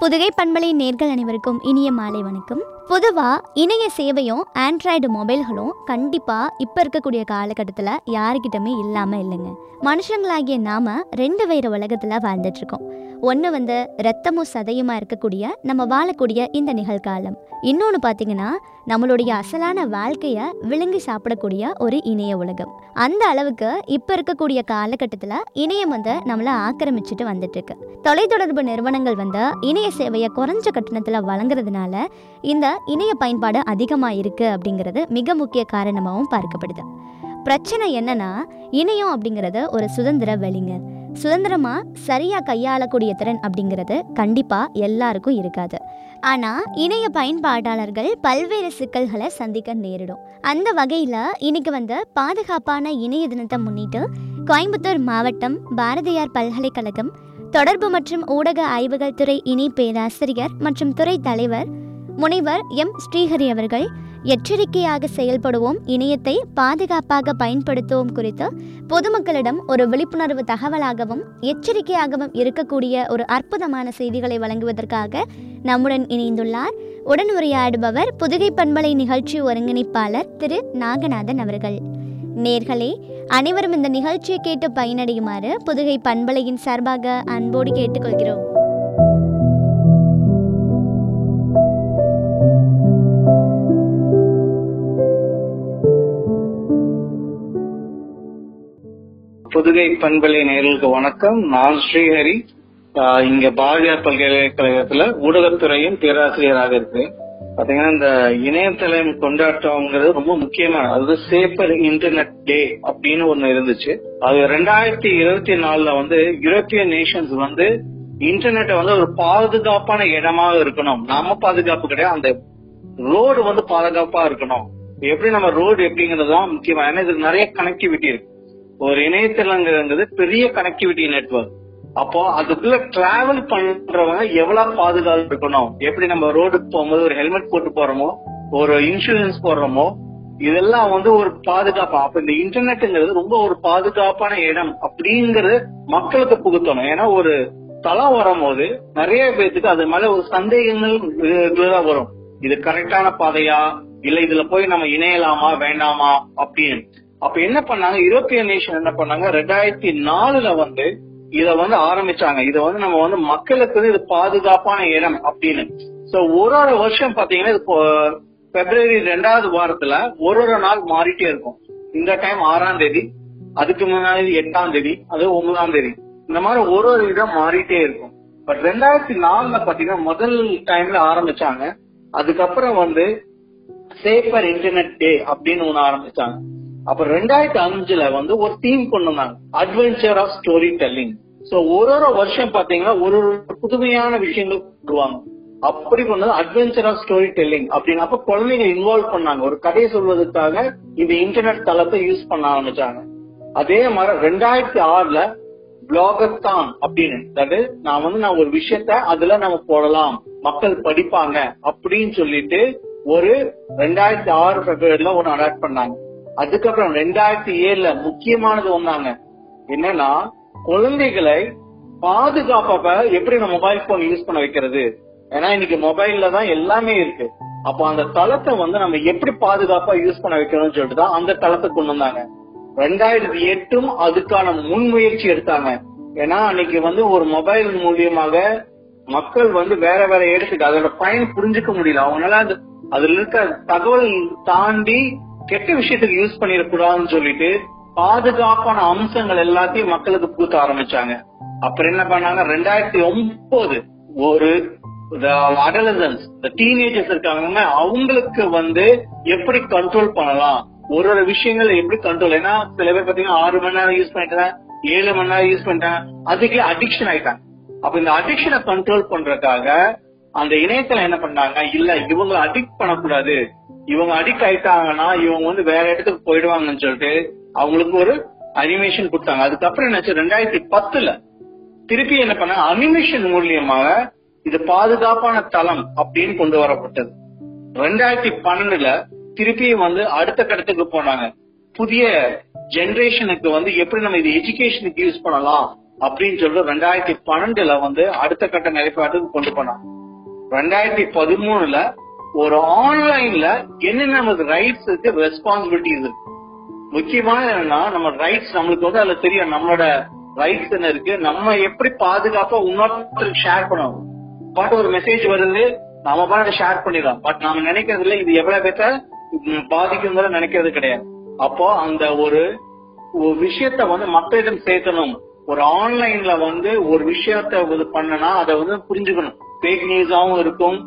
புதுகை பண்பலை நேர்கள் அனைவருக்கும் இனிய மாலை வணக்கம் பொதுவா இணைய சேவையும் ஆண்ட்ராய்டு மொபைல்களும் கண்டிப்பா இப்ப இருக்கக்கூடிய காலகட்டத்துல யாருக்கிட்டமே இல்லாம இல்லைங்க மனுஷங்களாகிய நாம ரெண்டு வேறு உலகத்துல வாழ்ந்துட்டு இருக்கோம் ஒன்று வந்து ரத்தமும் சதையுமா இருக்கக்கூடிய நம்ம வாழக்கூடிய இந்த நிகழ்காலம் இன்னொன்று பார்த்தீங்கன்னா நம்மளுடைய அசலான வாழ்க்கையை விழுங்கி சாப்பிடக்கூடிய ஒரு இணைய உலகம் அந்த அளவுக்கு இப்போ இருக்கக்கூடிய காலகட்டத்தில் இணையம் வந்து நம்மளை ஆக்கிரமிச்சுட்டு வந்துட்டு இருக்கு தொலைத்தொடர்பு நிறுவனங்கள் வந்து இணைய சேவையை குறைஞ்ச கட்டணத்தில் வழங்குறதுனால இந்த இணைய பயன்பாடு அதிகமாக இருக்குது அப்படிங்கிறது மிக முக்கிய காரணமாகவும் பார்க்கப்படுது பிரச்சனை என்னன்னா இணையம் அப்படிங்கிறது ஒரு சுதந்திர வெளிங்க சுதந்திரமாக சரியாக கையாளக்கூடிய திறன் அப்படிங்கிறது கண்டிப்பாக எல்லாருக்கும் இருக்காது ஆனால் இணைய பயன்பாட்டாளர்கள் பல்வேறு சிக்கல்களை சந்திக்க நேரிடும் அந்த வகையில் இன்னைக்கு வந்து பாதுகாப்பான இணைய தினத்தை முன்னிட்டு கோயம்புத்தூர் மாவட்டம் பாரதியார் பல்கலைக்கழகம் தொடர்பு மற்றும் ஊடக ஆய்வுகள் துறை இணை பேராசிரியர் மற்றும் துறை தலைவர் முனைவர் எம் ஸ்ரீஹரி அவர்கள் எச்சரிக்கையாக செயல்படுவோம் இணையத்தை பாதுகாப்பாக பயன்படுத்துவோம் குறித்து பொதுமக்களிடம் ஒரு விழிப்புணர்வு தகவலாகவும் எச்சரிக்கையாகவும் இருக்கக்கூடிய ஒரு அற்புதமான செய்திகளை வழங்குவதற்காக நம்முடன் இணைந்துள்ளார் உடன் உரையாடுபவர் புதுகை பண்பலை நிகழ்ச்சி ஒருங்கிணைப்பாளர் திரு நாகநாதன் அவர்கள் நேர்களே அனைவரும் இந்த நிகழ்ச்சியை கேட்டு பயனடையுமாறு புதுகை பண்பலையின் சார்பாக அன்போடு கேட்டுக்கொள்கிறோம் புதுகை பண்பலை நேர்களுக்கு வணக்கம் நான் ஸ்ரீஹரி ஆஹ் இங்க பாரதியார் பல்கலைக்கழகத்துல ஊடகத்துறையின் பேராசிரியராக இருக்கேன் பாத்தீங்கன்னா இந்த இணையதளம் கொண்டாட்டம்ங்கிறது ரொம்ப முக்கியமான அது சேஃபர் இன்டர்நெட் டே அப்படின்னு ஒண்ணு இருந்துச்சு அது ரெண்டாயிரத்தி இருபத்தி நாலுல வந்து யூரோப்பியன் நேஷன்ஸ் வந்து இன்டர்நெட்டை வந்து ஒரு பாதுகாப்பான இடமா இருக்கணும் நாம பாதுகாப்பு கிடையாது அந்த ரோடு வந்து பாதுகாப்பா இருக்கணும் எப்படி நம்ம ரோடு எப்படிங்கிறது தான் முக்கியமா ஏன்னா இதுக்கு நிறைய கனெக்டிவிட்டி இருக்கு ஒரு இணையதளங்கிறது பெரிய கனெக்டிவிட்டி நெட்வொர்க் அப்போ அதுக்குள்ள டிராவல் பண்றவங்க எவ்வளவு பாதுகாப்பு இருக்கணும் எப்படி நம்ம ரோடுக்கு போகும்போது ஒரு ஹெல்மெட் போட்டு போறோமோ ஒரு இன்சூரன்ஸ் போடுறோமோ இதெல்லாம் வந்து ஒரு பாதுகாப்பு அப்ப இந்த இன்டர்நெட்ங்கிறது ரொம்ப ஒரு பாதுகாப்பான இடம் அப்படிங்கறது மக்களுக்கு புகுத்தணும் ஏன்னா ஒரு தளம் வரும்போது நிறைய பேத்துக்கு அது மேல ஒரு சந்தேகங்கள் இதுதான் வரும் இது கரெக்டான பாதையா இல்ல இதுல போய் நம்ம இணையலாமா வேண்டாமா அப்படின்னு அப்ப என்ன பண்ணாங்க யூரோப்பியன் நேஷன் என்ன பண்ணாங்க ரெண்டாயிரத்தி நாலுல வந்து இத வந்து ஆரம்பிச்சாங்க இத வந்து நம்ம வந்து மக்களுக்கு வந்து இது பாதுகாப்பான இடம் அப்படின்னு சோ ஒரு ஒரு வருஷம் பாத்தீங்கன்னா இது பிப்ரவரி ரெண்டாவது வாரத்துல ஒரு ஒரு நாள் மாறிட்டே இருக்கும் இந்த டைம் ஆறாம் தேதி அதுக்கு முன்னாடி எட்டாம் தேதி அது ஒன்பதாம் தேதி இந்த மாதிரி ஒரு ஒரு இடம் மாறிட்டே இருக்கும் பட் ரெண்டாயிரத்தி நாலுல பாத்தீங்கன்னா முதல் டைம்ல ஆரம்பிச்சாங்க அதுக்கப்புறம் வந்து சேஃபர் இன்டர்நெட் டே அப்படின்னு ஒண்ணு ஆரம்பிச்சாங்க அப்ப ரெண்டாயிரத்தி அஞ்சுல வந்து ஒரு தீம் கொண்டு வந்தாங்க adventure of story telling so ஒரு ஒரு வருஷம் பாத்தீங்கன்னா ஒரு ஒரு புதுமையான விஷயங்கள் கொண்டுவாங்க அப்படி கொண்டு அட்வென்ச்சர் ஆஃப் ஸ்டோரி டெல்லிங் அப்படின்னு அப்ப குழந்தைங்க இன்வால்வ் பண்ணாங்க ஒரு கதையை சொல்வதற்காக இந்த இன்டர்நெட் தளத்தை யூஸ் பண்ண ஆரம்பிச்சாங்க அதே மாதிரி ரெண்டாயிரத்தி ஆறுல பிளாகத்தான் அப்படின்னு அதாவது நான் வந்து நான் ஒரு விஷயத்த அதுல நம்ம போடலாம் மக்கள் படிப்பாங்க அப்படின்னு சொல்லிட்டு ஒரு ரெண்டாயிரத்தி ஆறு பிப்ரவரியில ஒன்னு அடாப்ட் பண்ணாங்க அதுக்கப்புறம் ரெண்டாயிரத்தி ஏழுல முக்கியமானது ஒன்னாங்க என்னன்னா குழந்தைகளை பாதுகாப்பாக எப்படி நம்ம மொபைல் போன் யூஸ் பண்ண வைக்கிறது ஏன்னா இன்னைக்கு மொபைல்ல தான் எல்லாமே இருக்கு அப்போ அந்த தளத்தை வந்து நம்ம எப்படி பாதுகாப்பா யூஸ் பண்ண வைக்கணும்னு சொல்லிட்டு தான் அந்த தளத்தை கொண்டு வந்தாங்க ரெண்டாயிரத்தி எட்டும் அதுக்கான முன்முயற்சி எடுத்தாங்க ஏன்னா அன்னைக்கு வந்து ஒரு மொபைல் மூலியமாக மக்கள் வந்து வேற வேற இடத்துக்கு அதோட பயன் புரிஞ்சுக்க முடியல அவங்களால அது அதுல இருக்க தகவல் தாண்டி கெட்ட விஷயத்துக்கு யூஸ் பண்ணிடக்கூடாதுன்னு சொல்லிட்டு பாதுகாப்பான அம்சங்கள் எல்லாத்தையும் மக்களுக்கு புகுத்த ஆரம்பிச்சாங்க அப்புறம் என்ன பண்ணாங்க ரெண்டாயிரத்தி ஒன்பது ஒரு அடலசன்ஸ் இந்த டீனேஜர்ஸ் இருக்காங்க அவங்களுக்கு வந்து எப்படி கண்ட்ரோல் பண்ணலாம் ஒரு ஒரு விஷயங்கள் எப்படி கண்ட்ரோல் ஏன்னா சில பேர் பாத்தீங்கன்னா ஆறு மணி நேரம் யூஸ் பண்ணிட்டேன் ஏழு மணி நேரம் யூஸ் பண்ணிட்டேன் அதுக்கே அடிக்ஷன் ஆயிட்டாங்க அப்ப இந்த அடிக்ஷனை கண்ட்ரோல் பண்றதுக்காக அந்த இணையத்துல என்ன பண்ணாங்க இல்ல இவங்க அடிக்ட் பண்ணக்கூடாது இவங்க அடிக்ட் ஆயிட்டாங்கன்னா இவங்க வந்து வேற இடத்துக்கு போயிடுவாங்கன்னு சொல்லிட்டு அவங்களுக்கு ஒரு அனிமேஷன் கொடுத்தாங்க அதுக்கப்புறம் என்னாச்சு ரெண்டாயிரத்தி பத்துல திருப்பி என்ன பண்ணாங்க அனிமேஷன் மூலியமாக இது பாதுகாப்பான தளம் அப்படின்னு கொண்டு வரப்பட்டது ரெண்டாயிரத்தி பன்னெண்டுல திருப்பியும் வந்து அடுத்த கட்டத்துக்கு போனாங்க புதிய ஜெனரேஷனுக்கு வந்து எப்படி நம்ம இது எஜுகேஷனுக்கு யூஸ் பண்ணலாம் அப்படின்னு சொல்லிட்டு ரெண்டாயிரத்தி பன்னெண்டுல வந்து அடுத்த கட்ட நிலைப்பாட்டுக்கு கொண்டு போனாங்க ரெண்டாயிரத்தி பதிமூணுல ஒரு ஆன்லைன்ல என்னென்ன நமக்கு ரைட்ஸ் இருக்கு ரெஸ்பான்சிபிலிட்டிஸ் இருக்கு முக்கியமான என்னன்னா நம்ம ரைட்ஸ் நம்மளுக்கு வந்து அதுல தெரியும் நம்மளோட ரைட்ஸ் என்ன இருக்கு நம்ம எப்படி பாதுகாப்பா இன்னொருத்தருக்கு ஷேர் பண்ணணும் பட் ஒரு மெசேஜ் வருது நாம பாட்டு ஷேர் பண்ணிடலாம் பட் நாம நினைக்கிறதுல இது எவ்வளவு பேர்த்த பாதிக்குங்கிற நினைக்கிறது கிடையாது அப்போ அந்த ஒரு ஒரு விஷயத்த வந்து மக்களிடம் சேர்க்கணும் ஒரு ஆன்லைன்ல வந்து ஒரு விஷயத்த இது பண்ணனா அதை வந்து புரிஞ்சுக்கணும் ஃபேக் நியூஸாவும் இருக்கும்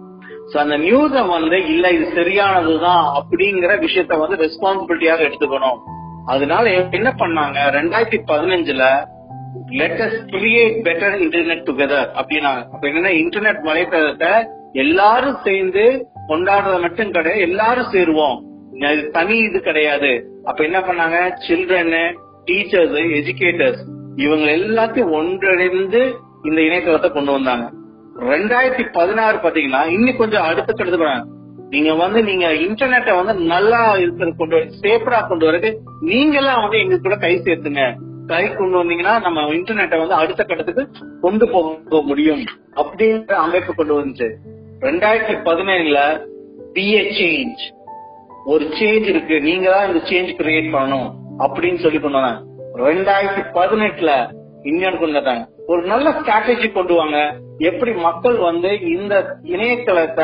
சோ அந்த நியூஸ வந்து இல்ல இது சரியானதுதான் அப்படிங்கிற விஷயத்த வந்து ரெஸ்பான்சிபிலிட்டியாக எடுத்துக்கணும் அதனால என்ன பண்ணாங்க ரெண்டாயிரத்தி பதினஞ்சுல let's create better internet together அப்படின்னாங்க அப்ப என்னன்னா இன்டர்நெட் வலைத்தளத்தை எல்லாரும் சேர்ந்து கொண்டாடுறது மட்டும் கிடையாது எல்லாரும் சேருவோம் இது தனி இது கிடையாது அப்ப என்ன பண்ணாங்க சில்ட்ரன் டீச்சர்ஸ் எஜுகேட்டர்ஸ் இவங்க எல்லாத்தையும் ஒன்றிணைந்து இந்த இணையதளத்தை கொண்டு வந்தாங்க ரெண்டாயிரத்தி பதினாறு பாத்தீங்கன்னா இன்னும் கொஞ்சம் அடுத்த கடுத்து போறாங்க நீங்க வந்து நீங்க இன்டர்நெட்டை வந்து நல்லா இருக்கிறது கொண்டு வர சேஃபரா கொண்டு வரது நீங்க எல்லாம் வந்து எங்க கூட கை சேர்த்துங்க கை கொண்டு வந்தீங்கன்னா நம்ம இன்டர்நெட்டை வந்து அடுத்த கட்டத்துக்கு கொண்டு போக முடியும் அப்படின்ற அமைப்பு கொண்டு வந்துச்சு ரெண்டாயிரத்தி பதினேழுல பி ஏ சேஞ்ச் ஒரு சேஞ்ச் இருக்கு நீங்க தான் இந்த சேஞ்ச் கிரியேட் பண்ணணும் அப்படின்னு சொல்லி கொண்டு வந்தாங்க ரெண்டாயிரத்தி பதினெட்டுல இந்தியன் கொண்டு வந்தாங்க ஒரு நல்ல ஸ்ட்ராட்டஜி கொண்டு வாங்க எப்படி மக்கள் வந்து இந்த இணையதளத்தை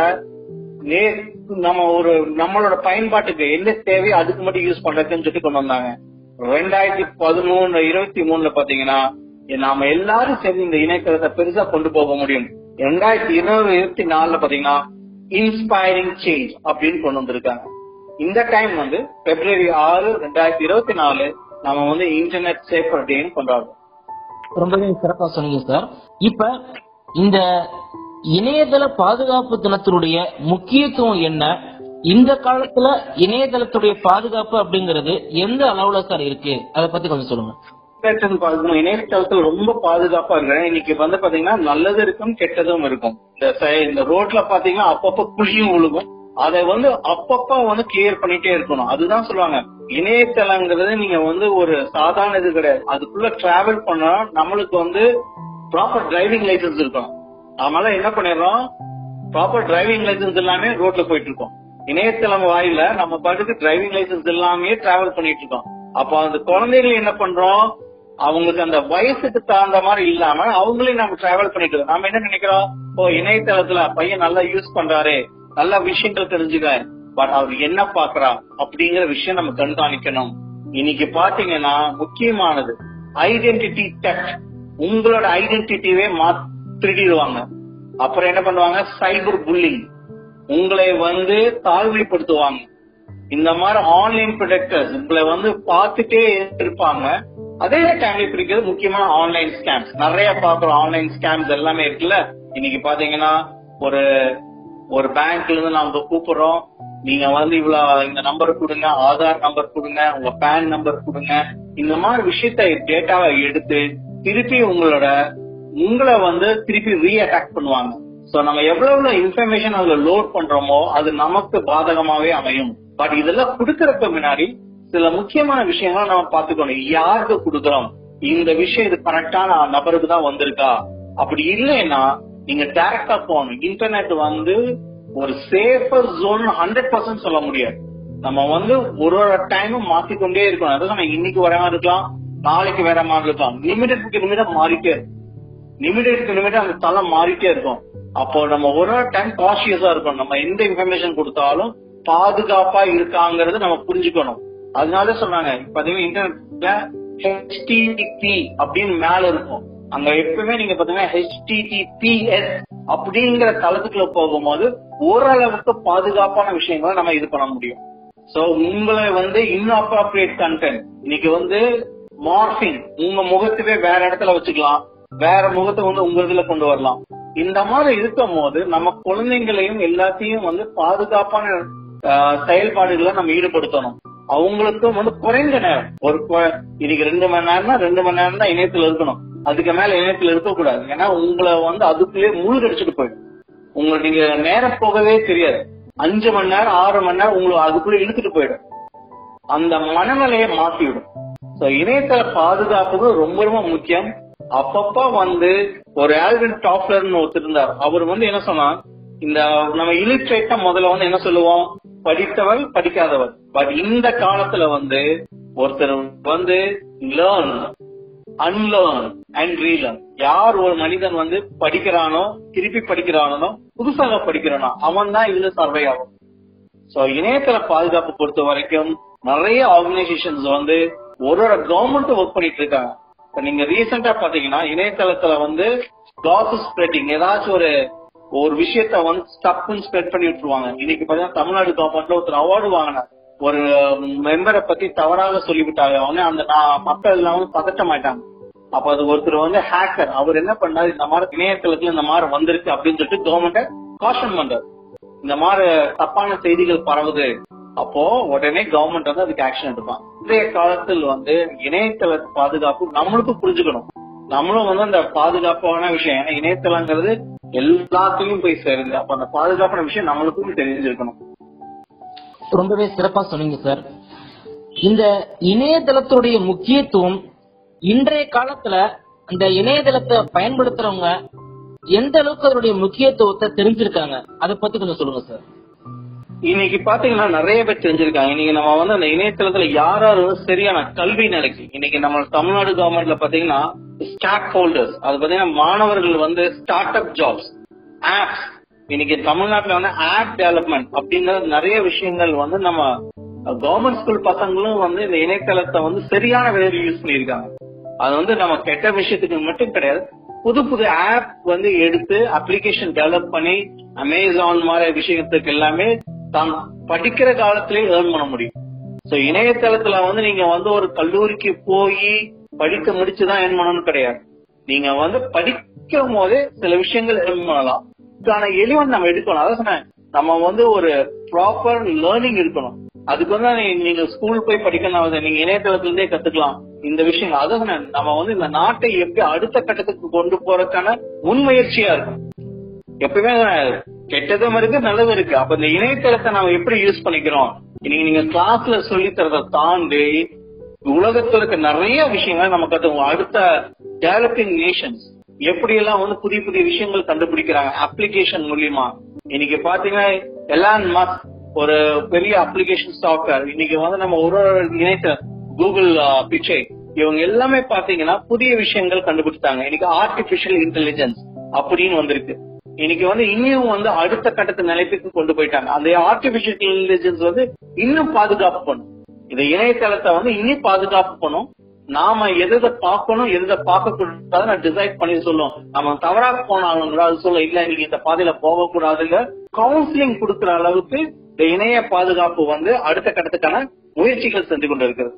நே- நம்ம ஒரு நம்மளோட பயன்பாட்டுக்கு என்ன தேவையோ அதுக்கு மட்டும் யூஸ் பண்றதுன்னு சொல்லி கொண்டு வந்தாங்க ரெண்டாயிரத்தி பதிமூணு இருபத்தி மூணுல பாத்தீங்கன்னா நாம எல்லாரும் சேர்ந்து இந்த இணையதளத்தை பெருசா கொண்டு போக முடியும் ரெண்டாயிரத்தி இருபது இருபத்தி நாலுல பாத்தீங்கன்னா இன்ஸ்பைரிங் சேஞ்ச் அப்படின்னு கொண்டு வந்திருக்காங்க இந்த டைம் வந்து பிப்ரவரி ஆறு ரெண்டாயிரத்தி இருபத்தி நாலு நம்ம வந்து இன்டர்நெட் சேஃபர் டேன்னு கொண்டாடுறோம் ரொம்பவே சிறப்பா சொன்னீங்க சார் இப்ப இந்த இணையதள பாதுகாப்பு தினத்தினுடைய முக்கியத்துவம் என்ன இந்த காலத்துல இணையதளத்துடைய பாதுகாப்பு அப்படிங்கிறது எந்த அளவுல சார் இருக்கு அதை பத்தி கொஞ்சம் சொல்லுங்க இன்டர்நெட் பாதுகாப்பு இணையதளத்துல ரொம்ப பாதுகாப்பா இருக்கு இன்னைக்கு வந்து பாத்தீங்கன்னா நல்லது இருக்கும் கெட்டதும் இருக்கும் இந்த சை- இந்த ரோட்ல பாத்தீங்கன்னா அப்பப்ப குழியும் விழுகும் அதை வந்து அப்பப்ப வந்து கிளியர் பண்ணிட்டே இருக்கணும் அதுதான் சொல்லுவாங்க இணையதளங்கிறது நீங்க வந்து ஒரு சாதாரண இது கிடையாது அதுக்குள்ள டிராவல் பண்ணா நம்மளுக்கு வந்து ப்ராப்பர் டிரைவிங் லைசன்ஸ் இருக்கணும் அதனால என்ன பண்ணிடுறோம் ப்ராப்பர் டிரைவிங் லைசன்ஸ் எல்லாமே ரோட்ல போயிட்டு இருக்கோம் இணையதளம் வாயில நம்ம பாட்டுக்கு டிரைவிங் லைசன்ஸ் எல்லாமே டிராவல் பண்ணிட்டு இருக்கோம் அப்போ அந்த குழந்தைகள் என்ன பண்றோம் அவங்களுக்கு அந்த வயசுக்கு தகுந்த மாதிரி இல்லாம அவங்களையும் நம்ம டிராவல் பண்ணிட்டு இருக்கோம் நாம என்ன நினைக்கிறோம் ஓ இணையதளத்துல பையன் நல்லா யூஸ் பண்றாரு நல்ல விஷயங்கள் தெரிஞ்சுக்க பட் அவர் என்ன பாக்குறா அப்படிங்கிற விஷயம் நம்ம கண்காணிக்கணும் இன்னைக்கு பாத்தீங்கன்னா முக்கியமானது ஐடென்டிட்டி டெக்ட் உங்களோட ஐடென்டிட்டிவே திருடிடுவாங்க அப்புறம் என்ன பண்ணுவாங்க சைபர் புல்லிங் உங்களை வந்து தாழ்மைப்படுத்துவாங்க இந்த மாதிரி ஆன்லைன் ப்ரொடக்டர்ஸ் உங்களை வந்து பார்த்துட்டே இருப்பாங்க அதே டைம்ல பிடிக்கிறது முக்கியமான ஆன்லைன் ஸ்கேம்ஸ் நிறைய பாக்குறோம் ஆன்லைன் ஸ்கேம்ஸ் எல்லாமே இருக்குல்ல இன்னைக்கு பாத்தீங்கன்னா ஒரு ஒரு பேங்க்ல இருந்து நாங்க கூப்பிடுறோம் நீங்க வந்து இவ்வளவு இந்த நம்பர் கொடுங்க ஆதார் நம்பர் கொடுங்க உங்க பேன் நம்பர் கொடுங்க இந்த மாதிரி விஷயத்த டேட்டாவை எடுத்து திருப்பி உங்களோட உங்களை வந்து திருப்பி ரீ அட்டாக் பண்ணுவாங்க சோ நம்ம எவ்வளவு இன்ஃபர்மேஷன் அதுல லோட் பண்றோமோ அது நமக்கு பாதகமாவே அமையும் பட் இதெல்லாம் கொடுக்கறதுக்கு முன்னாடி சில முக்கியமான விஷயங்களை நம்ம பாத்துக்கணும் யாருக்கு கொடுக்கறோம் இந்த விஷயம் இது கரெக்டான நபருக்கு தான் வந்திருக்கா அப்படி இல்லைன்னா நீங்க டைரக்டா போகணும் இன்டர்நெட் வந்து ஒரு சேஃபர் ஜோன் ஹண்ட்ரட் பர்சன்ட் சொல்ல முடியாது நம்ம வந்து ஒரு ஒரு டைமும் மாத்திக்கொண்டே இருக்கணும் அதாவது நம்ம இன்னைக்கு வர மாதிரி இருக்கலாம் நாளைக்கு வேற மாதிரி இருக்கலாம் லிமிடெட்க்கு லிமிடம் மாறிட்டே இருக்கும் நிமிடத்துக்கு நிமிடம் அந்த தளம் மாறிட்டே இருக்கும் அப்போ நம்ம ஒரு ஒரு டைம் காஷியஸா இருக்கணும் நம்ம எந்த இன்ஃபர்மேஷன் கொடுத்தாலும் பாதுகாப்பா இருக்காங்கிறது நம்ம புரிஞ்சுக்கணும் அதனால சொன்னாங்க பாத்தீங்கன்னா இன்டர்நெட்ல ஹெச்டிடிபி அப்படின்னு மேல இருக்கும் அங்க எப்பவுமே நீங்க பாத்தீங்கன்னா ஹெச்டிடிபிஎஸ் அப்படிங்கிற தளத்துக்குள்ள போகும்போது ஓரளவுக்கு பாதுகாப்பான விஷயங்களை நம்ம இது பண்ண முடியும் சோ உங்களை வந்து இன்அப்ராப்ரியேட் கண்டென்ட் இன்னைக்கு வந்து மார்பிங் உங்க முகத்துவே வேற இடத்துல வச்சுக்கலாம் வேற முகத்தை வந்து உங்க இதுல கொண்டு வரலாம் இந்த மாதிரி இருக்கும் போது நம்ம குழந்தைங்களையும் எல்லாத்தையும் வந்து பாதுகாப்பான ஆஹ், செயல்பாடுகளை நம்ம ஈடுபடுத்தணும் அவங்களுக்கும் வந்து குறைந்த நேரம் ஒரு கு- இன்னைக்கு ரெண்டு மணி நேரம்னா ரெண்டு மணி நேரம் தான் இணையத்துல இருக்கணும் அதுக்கு மேல இணையத்துல இருக்கக்கூடாது ஏன்னா உங்களை வந்து அதுக்குள்ளே மூழ்கடிச்சிட்டு போயிடும் உங்களுக்கு நீங்க நேரம் போகவே தெரியாது அஞ்சு மணி நேரம் ஆறு மணி நேரம் உங்களுக்கு அதுக்குள்ள இழுத்துட்டு போயிடும் அந்த மனநிலையை மாத்திவிடும் சோ இணையதள பாதுகாப்புக்கு ரொம்ப ரொம்ப முக்கியம் அப்பப்ப வந்து ஒரு ஆல்வின் டாப்லர்னு ஒருத்தர் இருந்தார் அவர் வந்து என்ன சொன்னா இந்த நம்ம இலிட்ரேட்டா முதல்ல வந்து என்ன சொல்லுவோம் படித்தவர் படிக்காதவர் பட் இந்த காலத்துல வந்து ஒருத்தர் வந்து லேர்ன் அன்லேர்ன் அண்ட் ரீலர்ன் யார் ஒரு மனிதன் வந்து படிக்கிறானோ திருப்பி படிக்கிறானோ புதுசாக படிக்கிறானோ அவன் தான் இதுல சர்வை ஆகும் சோ இணையதள பாதுகாப்பு பொறுத்த வரைக்கும் நிறைய ஆர்கனைசேஷன்ஸ் வந்து ஒரு ஒரு கவர்மெண்ட் ஒர்க் பண்ணிட்டு இருக்காங்க இப்ப நீங்க ரீசெண்டா பாத்தீங்கன்னா இணையதளத்துல வந்து காசஸ் ஸ்ப்ரெட்டிங் ஏதாச்சும் ஒரு ஒரு விஷயத்த வந்து ஸ்டப்னு ஸ்ப்ரெட் பண்ணி விட்டுருவாங்க இன்னைக்கு பாத்தீங்கன்னா தமிழ்நாடு கவர்மெண்ட்ல ஒருத்தர் அவார்டு வாங்கினார் ஒரு மெம்பரை பத்தி தவறாக சொல்லிவிட்டாங்க அவங்க அந்த நா- மக்கள் எல்லாம் வந்து பதட்டமாயிட்டாங்க அப்ப அது ஒருத்தர் வந்து ஹேக்கர் அவர் என்ன பண்ணாரு இந்த மாதிரி இணையதளத்துல இந்த மாதிரி வந்திருக்கு அப்படின்னு சொல்லிட்டு கவர்மெண்ட காஷன் பண்றாரு இந்த மாதிரி தப்பான செய்திகள் பரவுது அப்போ உடனே கவர்மெண்ட் வந்து அதுக்கு ஆக்ஷன் எடுப்பான் இன்றைய காலத்தில் வந்து இணையதள பாதுகாப்பு நம்மளுக்கும் புரிஞ்சுக்கணும் நம்மளும் வந்து அந்த பாதுகாப்பான விஷயம் ஏன்னா இணையதளங்கிறது எல்லாத்துலயும் போய் சேருது அப்ப அந்த பாதுகாப்பான விஷயம் நம்மளுக்கும் தெரிஞ்சிருக்கணும் ரொம்பவே சிறப்பா சொன்னீங்க சார் இந்த இணையதளத்துடைய முக்கியத்துவம் இன்றைய காலத்துல இந்த இணையதளத்தை பயன்படுத்துறவங்க எந்த அளவுக்கு அதனுடைய முக்கியத்துவத்தை தெரிஞ்சிருக்காங்க அதை பத்தி கொஞ்சம் சொல்லுங்க சார் இன்னைக்கு பாத்தீங்கன்னா நிறைய பேர் தெரிஞ்சிருக்காங்க இன்னைக்கு நம்ம வந்து அந்த இணையதளத்துல யார் யார் வந்து சரியான கல்வி நிலைக்கு இன்னைக்கு நம்ம தமிழ்நாடு கவர்மெண்ட்ல பாத்தீங்கன்னா ஸ்டாக் ஹோல்டர்ஸ் அது பாத்தீங்கன்னா மாணவர்கள் வந்து ஸ்டார்ட் அப் ஜாப்ஸ் ஆப்ஸ் இன்னைக்கு தமிழ்நாட்டுல வந்து ஆப் டெவலப்மெண்ட் அப்படிங்கிற நிறைய விஷயங்கள் வந்து நம்ம கவர்மெண்ட் ஸ்கூல் பசங்களும் வந்து இந்த இணையதளத்தை வந்து சரியான வேலை யூஸ் பண்ணியிருக்காங்க அது வந்து நம்ம கெட்ட விஷயத்துக்கு மட்டும் கிடையாது புது புது ஆப் வந்து எடுத்து அப்ளிகேஷன் டெவலப் பண்ணி அமேசான் மாதிரி விஷயத்துக்கு எல்லாமே தான் படிக்கிற காலத்திலே ஏர்ன் பண்ண முடியும் சோ இணையதளத்துல வந்து நீங்க வந்து ஒரு கல்லூரிக்கு போய் படிக்க முடிச்சுதான் ஏர்ன் பண்ணணும்னு கிடையாது நீங்க வந்து படிக்கும் போதே சில விஷயங்கள் ஏர்ன் பண்ணலாம் இதுக்கான எலிவன் நம்ம எடுக்கணும் அதான் சொன்னேன் நம்ம வந்து ஒரு ப்ராப்பர் லேர்னிங் இருக்கணும் அதுக்கு வந்து நீ- நீங்க ஸ்கூல் போய் படிக்கணும் அவசியம் நீங்க இணையதளத்துல இருந்தே கத்துக்கலாம் இந்த விஷயம் அதான் சொன்னேன். நம்ம வந்து இந்த நாட்டை எப்படி அடுத்த கட்டத்துக்கு கொண்டு போறதுக்கான முன்முயற்சியா இருக்கும் எப்பவுமே கெட்டதும் இருக்கு நல்லதும் இருக்கு அப்ப இந்த இணையதளத்தை நம்ம எப்படி யூஸ் பண்ணிக்கிறோம் இன்னைக்கு நீங்க கிளாஸ்ல சொல்லி தரதை தாண்டி உலகத்துல இருக்க நிறைய விஷயங்கள் நம்ம கத்துக்குவோம் அடுத்த டெவலப்பிங் நேஷன்ஸ் எப்படி எல்லாம் வந்து புதிய புதிய விஷயங்கள் கண்டுபிடிக்கிறாங்க அப்ளிகேஷன் மூலியமா இன்னைக்கு பாத்தீங்கன்னா எலான் மஸ்க் ஒரு பெரிய அப்ளிகேஷன் சாஃப்ட்வேர் இன்னைக்கு வந்து நம்ம ஒரு ஒரு இணையத்த கூகுள் பிச்சை இவங்க எல்லாமே பாத்தீங்கன்னா புதிய விஷயங்கள் கண்டுபிடிச்சாங்க இன்னைக்கு ஆர்டிபிஷியல் இன்டெலிஜென்ஸ் அப்படின்னு வந்திருக்கு இன்னைக்கு வந்து இன்னும் வந்து அடுத்த கட்டத்து நிலைப்புக்கு கொண்டு போயிட்டாங்க அந்த ஆர்டிபிஷியல் இன்டெலிஜென்ஸ் வந்து இன்னும் பாதுகாப்பு பண்ணும் இந்த இணையதளத்தை வந்து இன்னும் பாதுகாப்பு பண்ணும் நாம எதை பார்க்கணும் எதை பார்க்க கூடாது நான் டிசைட் பண்ணி சொல்லுவோம் நம்ம தவறா போனாலும் கூட அது சொல்ல இல்ல நீங்க இந்த பாதையில போக கூடாதுங்க கவுன்சிலிங் கொடுக்கிற அளவுக்கு இந்த இணைய பாதுகாப்பு வந்து அடுத்த கட்டத்துக்கான முயற்சிகள் செஞ்சு கொண்டு இருக்கிறது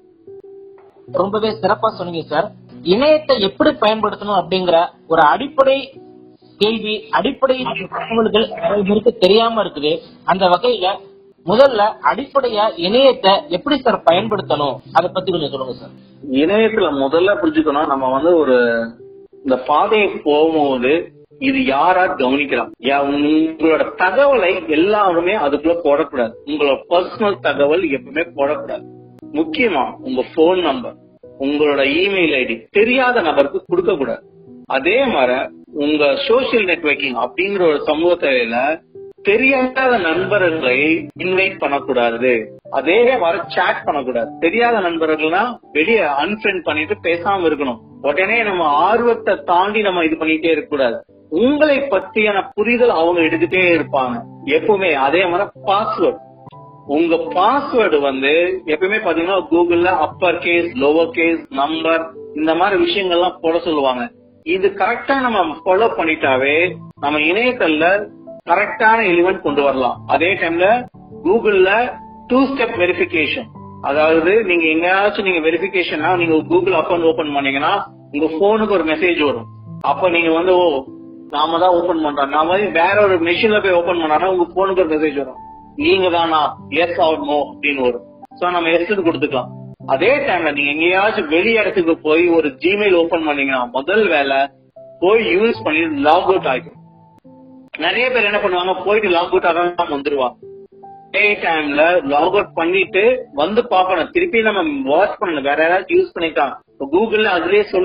ரொம்பவே சிறப்பா சொன்னீங்க சார் இணையத்தை எப்படி பயன்படுத்தணும் அப்படிங்கிற ஒரு அடிப்படை கேள்வி அடிப்படை தகவல்கள் நிறைய பேருக்கு தெரியாம இருக்குது அந்த வகையில முதல்ல அடிப்படையா இணையத்தை எப்படி சார் பயன்படுத்தணும் அதை பத்தி கொஞ்சம் சொல்லுங்க சார் இணையத்துல முதல்ல புரிஞ்சுக்கணும் நம்ம வந்து ஒரு இந்த பாதையை போகும்போது இது யாரா கவனிக்கலாம் யா- உங்களோட தகவலை எல்லாருமே அதுக்குள்ள போடக்கூடாது உங்களோட பர்சனல் தகவல் எப்பவுமே போடக்கூடாது முக்கியமா உங்க போன் நம்பர் உங்களோட இமெயில் ஐடி தெரியாத நபருக்கு கொடுக்க கூடாது அதே மாதிரி உங்க சோசியல் நெட்வொர்க்கிங் அப்படிங்கிற ஒரு சமூகத்தில தெரியாத நண்பர்களை இன்வைட் பண்ணக்கூடாது அதே மாதிரி சாட் பண்ணக்கூடாது தெரியாத நண்பர்கள்னா வெளியே அன்ஃப்ரெண்ட் பண்ணிட்டு பேசாம இருக்கணும் உடனே நம்ம ஆர்வத்தை தாண்டி நம்ம இது பண்ணிட்டே இருக்க கூடாது உங்களை பத்தியான புரிதல் அவங்க எடுத்துட்டே இருப்பாங்க எப்பவுமே அதே மாதிரி பாஸ்வேர்ட் உங்க பாஸ்வேர்டு வந்து எப்பவுமே பாத்தீங்கன்னா கூகுள்ல upper case lower case number இந்த மாதிரி விஷயங்கள்லாம் போட சொல்லுவாங்க இது கரெக்டா நம்ம ஃபாலோ பண்ணிட்டாவே நம்ம இணையதள கரெக்டான எலிமெண்ட் கொண்டு வரலாம் அதே டைம்ல கூகுள்ல டூ ஸ்டெப் வெரிஃபிகேஷன் அதாவது நீங்க எங்கேயாச்சும் நீங்க வெரிஃபிகேஷனா நீங்க கூகுள் அக்கௌண்ட் ஓபன் பண்ணீங்கன்னா உங்க போனுக்கு ஒரு மெசேஜ் வரும் அப்ப நீங்க வந்து ஓ நாம தான் ஓபன் பண்றோம் நாம வந்து வேற ஒரு மெஷின்ல போய் ஓபன் பண்ணா உங்க போனுக்கு ஒரு மெசேஜ் வரும் நீங்க தானா எஸ் ஆர் நோ அப்படின்னு வரும் சோ நம்ம எஸ் கொடுத்துக்கலாம் அதே டைம்ல நீங்க எங்கேயாச்சும் வெளி இடத்துக்கு போய் ஒரு ஜிமெயில் ஓபன் பண்ணீங்கன்னா முதல் வேலை போய் யூஸ் பண்ணி லாக் அவுட் ஆகும் நிறைய பேர் என்ன பண்ணுவாங்க போயிட்டு லாக் அவுட் ஆகாம வந்துருவாங்க டே டைம்ல லாக் அவுட் பண்ணிட்டு வந்து பாக்கணும் திருப்பி நம்ம வாட்ச் பண்ணணும் வேற யாராச்சும் யூஸ் பண்ணிக்கலாம் இப்ப கூகுள்ல அதுலயே சொல்லுது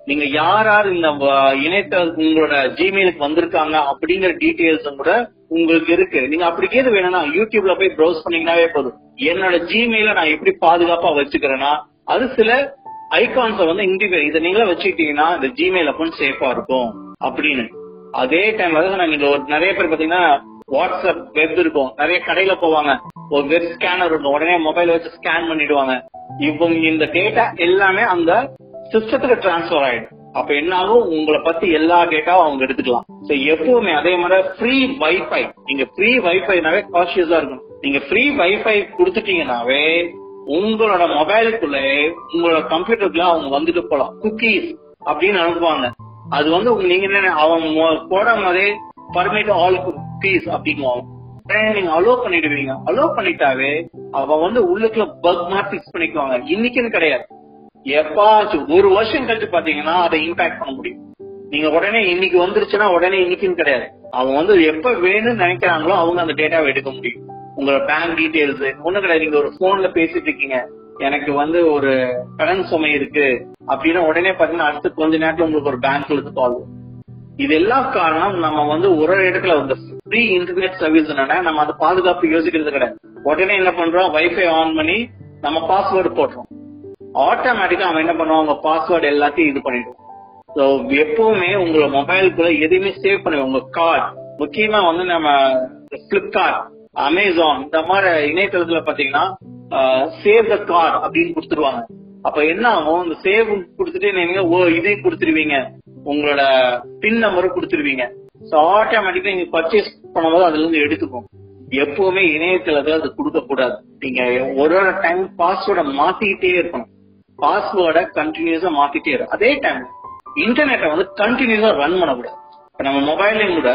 நீங்க யார் யார் இந்த வ- இணையதள உங்களோட ஜிமெயிலுக்கு வந்திருக்காங்க அப்படிங்கிற டீடைல்ஸ் கூட உங்களுக்கு இருக்கு நீங்க அப்படி கேது வேணும்னா யூடியூப்ல போய் ப்ரௌஸ் பண்ணீங்கன்னாவே போதும் என்னோட ஜிமெயில நான் எப்படி பாதுகாப்பா வச்சுக்கிறேன்னா அது சில ஐகான்ஸ வந்து இண்டிபெண்ட் இதை நீங்களே வச்சுக்கிட்டீங்கன்னா இந்த ஜிமெயில் அக்கௌண்ட் சேஃபா இருக்கும் அப்படின்னு அதே டைம் வந்து நாங்க இங்க ஒரு நிறைய பேர் பாத்தீங்கன்னா வாட்ஸ்அப் வெப் இருக்கும் நிறைய கடையில போவாங்க ஒரு வெப் ஸ்கேனர் இருக்கும் உடனே மொபைல் வச்சு ஸ்கேன் பண்ணிடுவாங்க இவங்க இந்த டேட்டா எல்லாமே அந்த சிஸ்டத்துக்கு டிரான்ஸ்ஃபர் ஆயிடும் அப்ப என்ன ஆகும் உங்களை பத்தி எல்லா டேட்டாவும் அவங்க எடுத்துக்கலாம் சோ எப்பவுமே அதே மாதிரி ஃப்ரீ வைஃபை நீங்க ஃப்ரீ வைஃபைனாவே காஷியஸா இருக்கணும் நீங்க ஃப்ரீ வைஃபை கொடுத்துட்டீங்கன்னாவே உங்களோட மொபைலுக்குள்ளே உங்களோட கம்ப்யூட்டருக்குள்ள அவங்க வந்துட்டு போலாம் குக்கீஸ் அப்படின்னு அனுப்புவாங்க அது வந்து உங்க- நீங்க என்ன அவன் மொ- போடும் போதே பர்மிட் ஆல் குக்கீஸ் அப்படிங்குவாங்க உடனே நீங்க அலோ பண்ணிடுவீங்க அலோ பண்ணிட்டாவே அவ வந்து உள்ளுக்குள்ள பக் மாதிரி பிக்ஸ் பண்ணிக்குவாங்க இன்னைக்குன்னு கிடையாது எப்பாச்சும் ஒரு வருஷம் கழிச்சு பாத்தீங்கன்னா அதை இம்பாக்ட் பண்ண முடியும் நீங்க உடனே இன்னைக்கு வந்துருச்சுன்னா உடனே இன்னைக்குன்னு கிடையாது அவங்க வந்து எப்ப வேணும்னு நினைக்கிறாங்களோ அவங்க அந்த டேட்டாவை எடுக்க முடியும் உங்களோட பேங்க் டீடைல்ஸ் ஒண்ணு கிடையாது நீங்க ஒரு போன்ல பேசிட்டு இருக்கீங்க எனக்கு வந்து ஒரு கடன் சுமை இருக்கு அப்படின்னா உடனே பாத்தீங்கன்னா அடுத்து கொஞ்ச நேரத்துல உங்களுக்கு ஒரு பேங்க்ல இருந்து கால் வரும் இதெல்லாம் காரணம் நம்ம வந்து ஒரு இடத்துல இந்த ஃப்ரீ இன்டர்நெட் சர்வீஸ் நம்ம அந்த பாதுகாப்பு யோசிக்கிறது கிடையாது உடனே என்ன பண்றோம் வைஃபை ஆன் பண்ணி நம்ம பாஸ்வேர்டு போடுறோம் ஆட்டோமேட்டிக்கா அவன் என்ன பண்ணுவான் உங்க பாஸ்வேர்டு எல்லாத்தையும் இது பண்ணிடுவான் ஸோ எப்பவுமே உங்களோட மொபைலுக்குள்ள எதையுமே சேவ் பண்ணுங்க உங்க கார்டு முக்கியமா வந்து நம்ம பிளிப்கார்ட் அமேசான் இந்த மாதிரி இணையதளத்துல பாத்தீங்கன்னா சேவ் த கார்டு அப்படின்னு கொடுத்துருவாங்க அப்ப என்ன ஆகும் இந்த சேவ் கொடுத்துட்டு நீங்க ஓ இதையும் கொடுத்துருவீங்க உங்களோட பின் நம்பரும் கொடுத்துருவீங்க ஸோ ஆட்டோமேட்டிக்கா நீங்க பர்ச்சேஸ் பண்ணும்போது அதுல இருந்து எடுத்துக்கும் எப்பவுமே இணையதளத்துல அது கொடுக்க கூடாது நீங்க ஒரு ஒரு டைம் பாஸ்வேர்டை மாத்திக்கிட்டே இருக்கணும் பாஸ்வேர்டை கண்டினியூஸா மாத்திட்டே இருக்கும் அதே டைம் இன்டர்நெட்டை வந்து கண்டினியூஸா ரன் பண்ணக்கூடாது இப்ப நம்ம மொபைல்லையும் கூட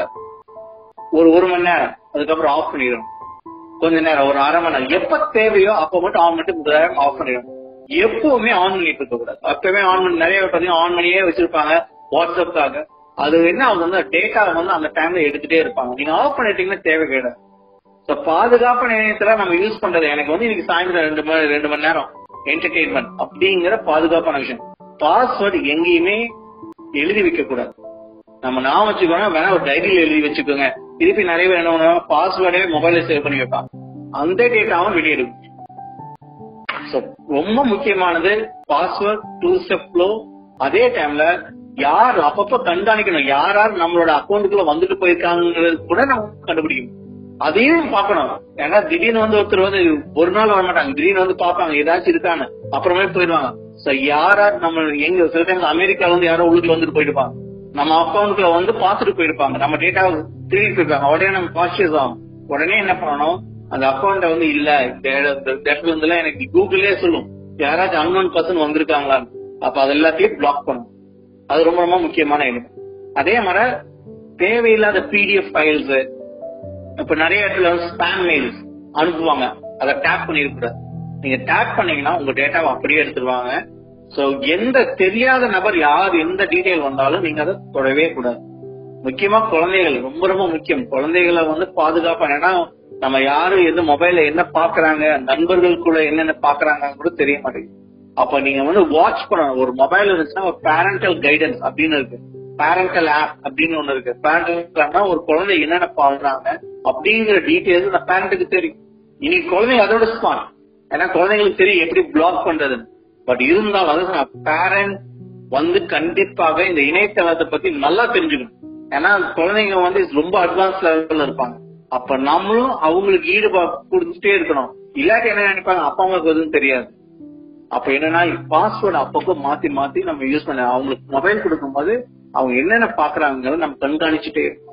ஒரு ஒரு மணி நேரம் அதுக்கப்புறம் ஆஃப் பண்ணிடணும் கொஞ்ச நேரம் ஒரு அரை மணி நேரம் எப்ப தேவையோ அப்ப மட்டும் ஆன் பண்ணிட்டு ஆஃப் பண்ணிடணும் எப்பவுமே ஆன் பண்ணிட்டு இருக்க கூடாது அப்பவே ஆன் பண்ணி நிறைய பேர் பாத்தீங்கன்னா ஆன் பண்ணியே வச்சிருப்பாங்க வாட்ஸ்அப்காக அது என்ன ஆகுதுன்னா டேட்டா வந்து அந்த டைம்ல எடுத்துட்டே இருப்பாங்க நீங்க ஆஃப் பண்ணிட்டீங்கன்னா தேவை கிடையாது So, பாதுகாப்பு நிலையத்துல நம்ம யூஸ் பண்றது எனக்கு வந்து இன்னைக்கு சாயந்தரம் ரெண்டு மணி ரெண்டு மணி நேரம் என்டர்டெயின்மெண்ட் அப்படிங்கிற பாதுகாப்பான விஷயம் பாஸ்வேர்டு எங்கேயுமே எழுதி வைக்க கூடாது நம்ம நான் வச்சுக்கோங்க வேணா ஒரு டைரியில எழுதி வச்சுக்கோங்க திருப்பி நிறைய பேர் என்ன பண்ணுவாங்க பாஸ்வேர்டே மொபைல்ல சேவ் பண்ணி வைப்பாங்க அந்த டேட்டாவும் வெளியிடும் So, ரொம்ப முக்கியமானது பாஸ்வேர்ட் டூ ஸ்டெப் ஃப்ளோ அதே டைம்ல யார் அப்பப்ப கண்காணிக்கணும் யார் யார் நம்மளோட அக்கௌண்ட்டுக்குள்ள வந்துட்டு போயிருக்காங்கிறது கூட நம்ம கண்டுபிடிக்கணும் அதையும் பார்க்கணும் ஏன்னா திடீர்னு வந்து ஒருத்தர் வந்து ஒரு நாள் வர மாட்டாங்க திடீர்னு வந்து பார்ப்பாங்க ஏதாச்சும் இருக்கான்னு அப்புறமே போயிடுவாங்க சோ யார் யார் நம்ம எங்க சில டைம் அமெரிக்கால வந்து யாரோ உள்ளுக்கு வந்துட்டு போயிருப்பாங்க நம்ம அக்கௌண்ட்ல வந்து பாத்துட்டு போயிருப்பாங்க நம்ம டேட்டா திருடி போயிருப்பாங்க உடனே நம்ம கான்சியஸ் ஆகும் உடனே என்ன பண்ணணும் அந்த அக்கௌண்ட வந்து இல்ல இந்த இட- இந்த இடத்துல இருந்துல எனக்கு கூகுளே சொல்லும் யாராச்சும் அன்னோன் பர்சன் வந்திருக்காங்களான்னு அப்ப அது எல்லாத்தையும் பிளாக் பண்ணும் அது ரொம்ப ரொம்ப முக்கியமான எலிமெண்ட் அதே மாதிரி தேவையில்லாத பிடிஎஃப் ஃபைல்ஸ் இப்ப நிறைய இடத்துல வந்து ஸ்பேம் மெயில்ஸ் அனுப்புவாங்க அதை டேப் பண்ணிருக்கூடாது நீங்க டேப் பண்ணீங்கன்னா உங்க டேட்டாவை அப்படியே எடுத்துருவாங்க சோ எந்த தெரியாத நபர் யார் எந்த டீடைல் வந்தாலும் நீங்க அதை தொடவே கூடாது முக்கியமா குழந்தைகள் ரொம்ப ரொம்ப முக்கியம் குழந்தைகளை வந்து பாதுகாப்பா ஏன்னா நம்ம யாரும் எந்த மொபைல்ல என்ன பாக்குறாங்க நண்பர்களுக்குள்ள என்னென்ன பாக்குறாங்க கூட தெரிய மாட்டேங்குது அப்ப நீங்க வந்து வாட்ச் பண்ணணும் ஒரு மொபைல் இருந்துச்சுன்னா ஒரு பேரண்டல் கைடன்ஸ் அப்படின்னு இருக்கு பேரண்டல் ஆப் அப்படின்னு ஒண்ணு இருக்கு பேரண்டல் ஒரு குழந்தை என்னென்ன பாக்குறாங்க அப்படிங்கிற டீடைல்ஸ் அந்த பேரண்ட்டுக்கு தெரியும் இனி குழந்தைங்க அதோட ஸ்மார்ட் ஏன்னா குழந்தைங்களுக்கு தெரியும் எப்படி பிளாக் பண்றதுன்னு பட் இருந்தாலும் அது பேரண்ட் வந்து கண்டிப்பாக இந்த இணையதளத்தை பத்தி நல்லா தெரிஞ்சுக்கணும் ஏன்னா குழந்தைங்க வந்து ரொம்ப அட்வான்ஸ் லெவல்ல இருப்பாங்க அப்ப நம்மளும் அவங்களுக்கு ஈடுபாடு கொடுத்துட்டே இருக்கணும் இல்லாட்டி என்ன நினைப்பாங்க அப்பா அம்மாவுக்கு எதுவும் தெரியாது அப்ப என்னன்னா பாஸ்வேர்டு அப்பப்போ மாத்தி மாத்தி நம்ம யூஸ் பண்ண அவங்களுக்கு மொபைல் கொடுக்கும்போது அவங்க என்னென்ன பாக்குறாங்கிறத நம்ம கண்காணிச்சுட்டே இருக்கணும்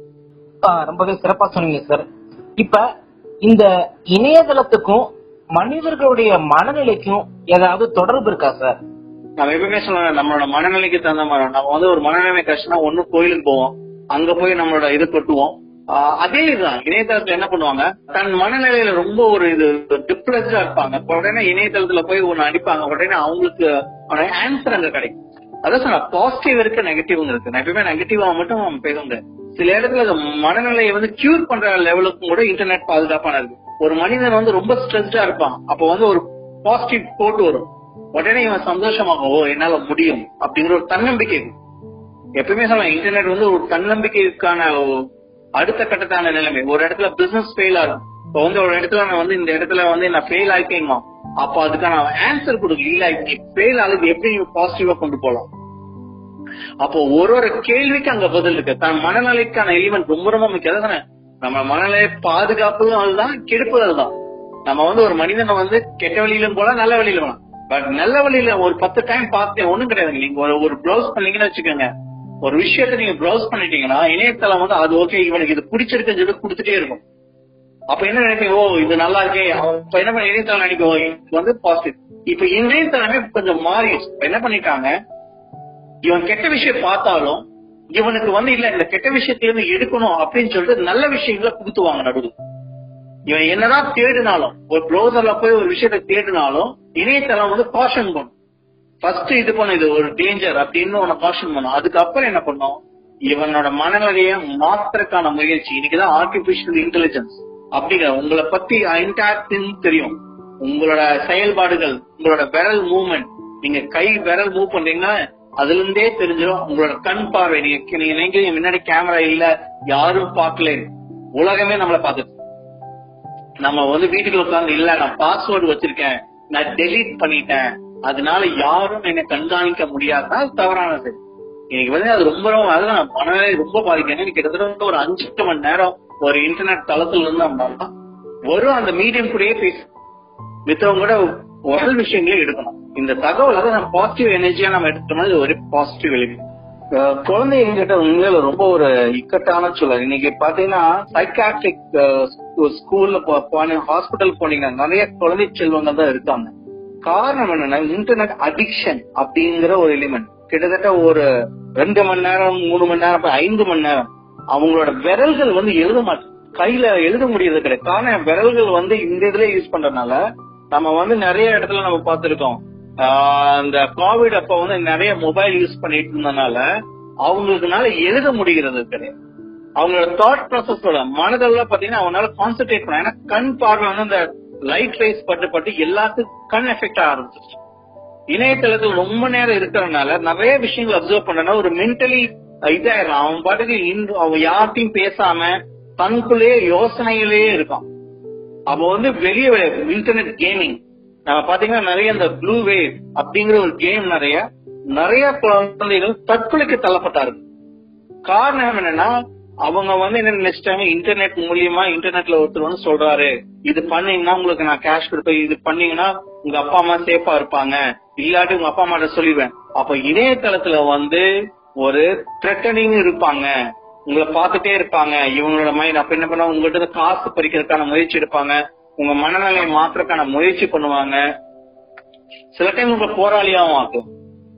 ஆ, ரொம்பவே சிறப்பா சொன்னீங்க சார் இப்ப இந்த இணையதளத்துக்கும் மனிதர்களுடைய மனநிலைக்கும் ஏதாவது தொடர்பு இருக்கா சார் நம்ம எப்பவுமே சொல்லலாம் நம்மளோட மனநிலைக்கு தகுந்த மாதிரி நம்ம வந்து ஒரு மனநிலைமை கஷ்டம்னா ஒண்ணு கோயிலுக்கு போவோம் அங்க போய் நம்மளோட இது கொட்டுவோம் ஆஹ் அதே இதுதான் இணையதளத்துல என்ன பண்ணுவாங்க தன் மனநிலையில ரொம்ப ஒரு இது டிப்ரெஸ்டா இருப்பாங்க உடனே இணையதளத்துல போய் ஒண்ணு அடிப்பாங்க உடனே அவங்களுக்கு ஆன்சர் அங்க கிடைக்கும் அதான் சொன்ன பாசிட்டிவ் இருக்கு நெகட்டிவ் இருக்கு நான் எப்பவுமே நெகட்டிவா மட்டும் நம்ம பேச முடியாது சில இடத்துல அந்த மனநிலையை வந்து கியூர் பண்ற லெவலுக்கும் கூட இன்டர்நெட் பாதுகாப்பான இருக்கு ஒரு மனிதன் வந்து ரொம்ப ஸ்ட்ரெஸ்டா இருப்பான் அப்ப வந்து ஒரு பாசிட்டிவ் போட்டு வரும் உடனே இவன் சந்தோஷமாகும் ஓ என்னால முடியும் அப்படிங்கிற ஒரு தன்னம்பிக்கை இருக்கும். எப்பவுமே சொல்லுவேன் இன்டர்நெட் வந்து ஒரு தன்னம்பிக்கைக்கான ஒரு அடுத்த கட்டத்தான நிலைமை ஒரு இடத்துல பிசினஸ் ஃபெயில் ஆகும் இப்போ வந்து ஒரு இடத்துல நான் வந்து இந்த இடத்துல வந்து நான் ஃபெயில் ஆயிக்கேங்க அப்ப அதுக்கான ஆன்சர் கொடுக்க இல்ல நீ ஃபெயில் ஆகுது எப்படி நீ பாசிட்டிவா கொண்டு போலாம் அப்போ ஒரு ஒரு கேள்விக்கு அங்க பதில் இருக்கு தன் மனநிலைக்கான எலிமெண்ட் ரொம்ப ரொம்ப முக்கியம் அதானே நம்ம மனநிலையை பாதுகாப்பதும் அதுதான் கெடுப்பதும் அதுதான் நம்ம வந்து ஒரு மனிதனை வந்து கெட்ட வழியிலும் போல நல்ல வழியில போலாம் பட் நல்ல வழியில ஒரு பத்து டைம் பார்த்தேன் ஒண்ணும் கிடையாதுங்க நீங்க ஒரு ஒரு ப்ரௌஸ் பண்ணீங்கன்னு வச்சுக்கோங்க ஒரு விஷயத்த நீங்க ப்ரௌஸ் பண்ணிட்டீங்கன்னா இணையதளம் வந்து அது ஓகே இவனுக்கு இது பிடிச்சிருக்குன்னு சொல்லி கொடுத்துட்டே இருக்கும் அப்ப என்ன நினைப்பீங்க ஓ இது நல்லா இருக்கே அவன் இப்ப என்ன பண்ண இணையதளம் நினைப்போம் ஓ, இது வந்து பாசிட்டிவ் இப்ப இணையதளமே கொஞ்சம் மாறிடுச்சு இப்ப என்ன பண்ணிட்டாங்க இவன் கெட்ட விஷயம் பார்த்தாலும் இவனுக்கு வந்து இல்ல இந்த கெட்ட விஷயத்துல இருந்து எடுக்கணும் அப்படின்னு சொல்லிட்டு நல்ல விஷயங்களை புகுத்துவாங்க நடுவில் இவன் என்னதான் தேடினாலும் ஒரு ப்ரௌசர்ல போய் ஒரு விஷயத்தை தேடினாலும் இணையதளம் வந்து காஷன் பண்ணும் ஃபர்ஸ்ட் இது பண்ண இது ஒரு டேஞ்சர் அப்படின்னு உன காஷன் பண்ணும் அதுக்கப்புறம் என்ன பண்ணும் இவனோட மனநிலையை மாத்துறதுக்கான முயற்சி இன்னைக்குதான் ஆர்டிபிஷியல் இன்டெலிஜென்ஸ் அப்படிங்கிற உங்களை பத்தி இன்டாக்டிங் தெரியும் உங்களோட செயல்பாடுகள் உங்களோட விரல் மூவ்மெண்ட் நீங்க கை விரல் மூவ் பண்றீங்கன்னா அதுல இருந்தே தெரிஞ்சிடும் உங்களோட கண் பார்வை நீங்க நீங்க நினைக்கிறீங்க முன்னாடி கேமரா இல்ல யாரும் பார்க்கல உலகமே நம்மள பாத்துட்டு நம்ம வந்து வீட்டுக்கு உட்கார்ந்து இல்ல நான் பாஸ்வேர்டு வச்சிருக்கேன் நான் டெலீட் பண்ணிட்டேன் அதனால யாரும் என்னை கண்காணிக்க முடியாதுன்னா அது தவறானது இன்னைக்கு வந்து அது ரொம்ப ரொம்ப அதுதான் மனநிலை ரொம்ப பாதிக்கும் ஏன்னா கிட்டத்தட்ட ஒரு அஞ்சு மணி நேரம் ஒரு இன்டர்நெட் தளத்துல இருந்து நம்ம வரும் அந்த மீடியம் கூடயே பேச மித்தவங்க கூட உடல் விஷயங்களே எடுக்கணும் இந்த தகவல் அதை நம்ம பாசிட்டிவ் எனர்ஜியா நம்ம எடுத்தோம்னா இது ஒரு பாசிட்டிவ் எலிமெண்ட் குழந்தைங்க கிட்ட உண்மையில ரொம்ப ஒரு இக்கட்டான சூழல் இன்னைக்கு பாத்தீங்கன்னா சைக்காட்ரிக் ஸ்கூல்ல ஹாஸ்பிட்டல் போனீங்கன்னா நிறைய குழந்தை செல்வங்கள் தான் இருக்காங்க காரணம் என்னன்னா இன்டர்நெட் அடிக்ஷன் அப்படிங்கிற ஒரு எலிமெண்ட் கிட்டத்தட்ட ஒரு ரெண்டு மணி நேரம் மூணு மணி நேரம் அப்ப ஐந்து மணி நேரம் அவங்களோட விரல்கள் வந்து எழுத மாட்டேன் கையில எழுத முடியறது கிடையாது காரணம் விரல்கள் வந்து இந்த இதுல யூஸ் பண்றதுனால நம்ம வந்து நிறைய இடத்துல நம்ம பார்த்திருக்கோம் ஆஹ் இந்த கோவிட் அப்ப வந்து நிறைய மொபைல் யூஸ் பண்ணிட்டு இருந்தனால அவங்களுக்குனால எழுத முடிகிறது கிடையாது அவங்களோட தாட் ப்ராசஸோட மனதெல்லாம் பாத்தீங்கன்னா அவங்களால கான்சென்ட்ரேட் பண்ண ஏன்னா கண் பார்வை வந்து அந்த லைட் ரேஸ் பட்டு பட்டு எல்லாத்துக்கும் கண் எஃபெக்ட் ஆரம்பிச்சிருச்சு இணையதளத்தில் ரொம்ப நேரம் இருக்கிறதுனால நிறைய விஷயங்கள் அப்சர்வ் பண்ணனா ஒரு மென்டலி இதாயிரம் அவன் பாட்டுக்கு இன்று அவன் யார்ட்டையும் பேசாம தனக்குள்ளேயே யோசனையிலேயே இருக்கான் அப்போ வந்து வெளியே இன்டர்நெட் கேமிங் நம்ம பாத்தீங்கன்னா நிறைய இந்த ப்ளூ வேவ் அப்படிங்கிற ஒரு கேம் நிறைய நிறைய குழந்தைகள் தற்கொலைக்கு தள்ளப்பட்டார்கள் காரணம் என்னன்னா அவங்க வந்து என்ன நினைச்சிட்டாங்க இன்டர்நெட் மூலியமா இன்டர்நெட்ல ஒருத்தர் வந்து சொல்றாரு இது பண்ணீங்கன்னா உங்களுக்கு நான் கேஷ் கொடுப்பேன் இது பண்ணீங்கன்னா உங்க அப்பா அம்மா சேஃபா இருப்பாங்க இல்லாட்டி உங்க அப்பா அம்மா சொல்லிடுவேன் அப்ப இணையதளத்துல வந்து ஒரு த்ரெட்டனிங் இருப்பாங்க உங்களை பார்த்துட்டே இருப்பாங்க இவங்களோட மைண்ட் அப்ப என்ன பண்ணுவாங்க உங்கள்கிட்ட இருந்து காசு பறிக்கிறதுக்கான முயற்சி எடுப்பாங்க உங்க மனநிலையை மாத்துறதுக்கான முயற்சி பண்ணுவாங்க சில டைம் உங்க போராளியாவும் ஆக்கும்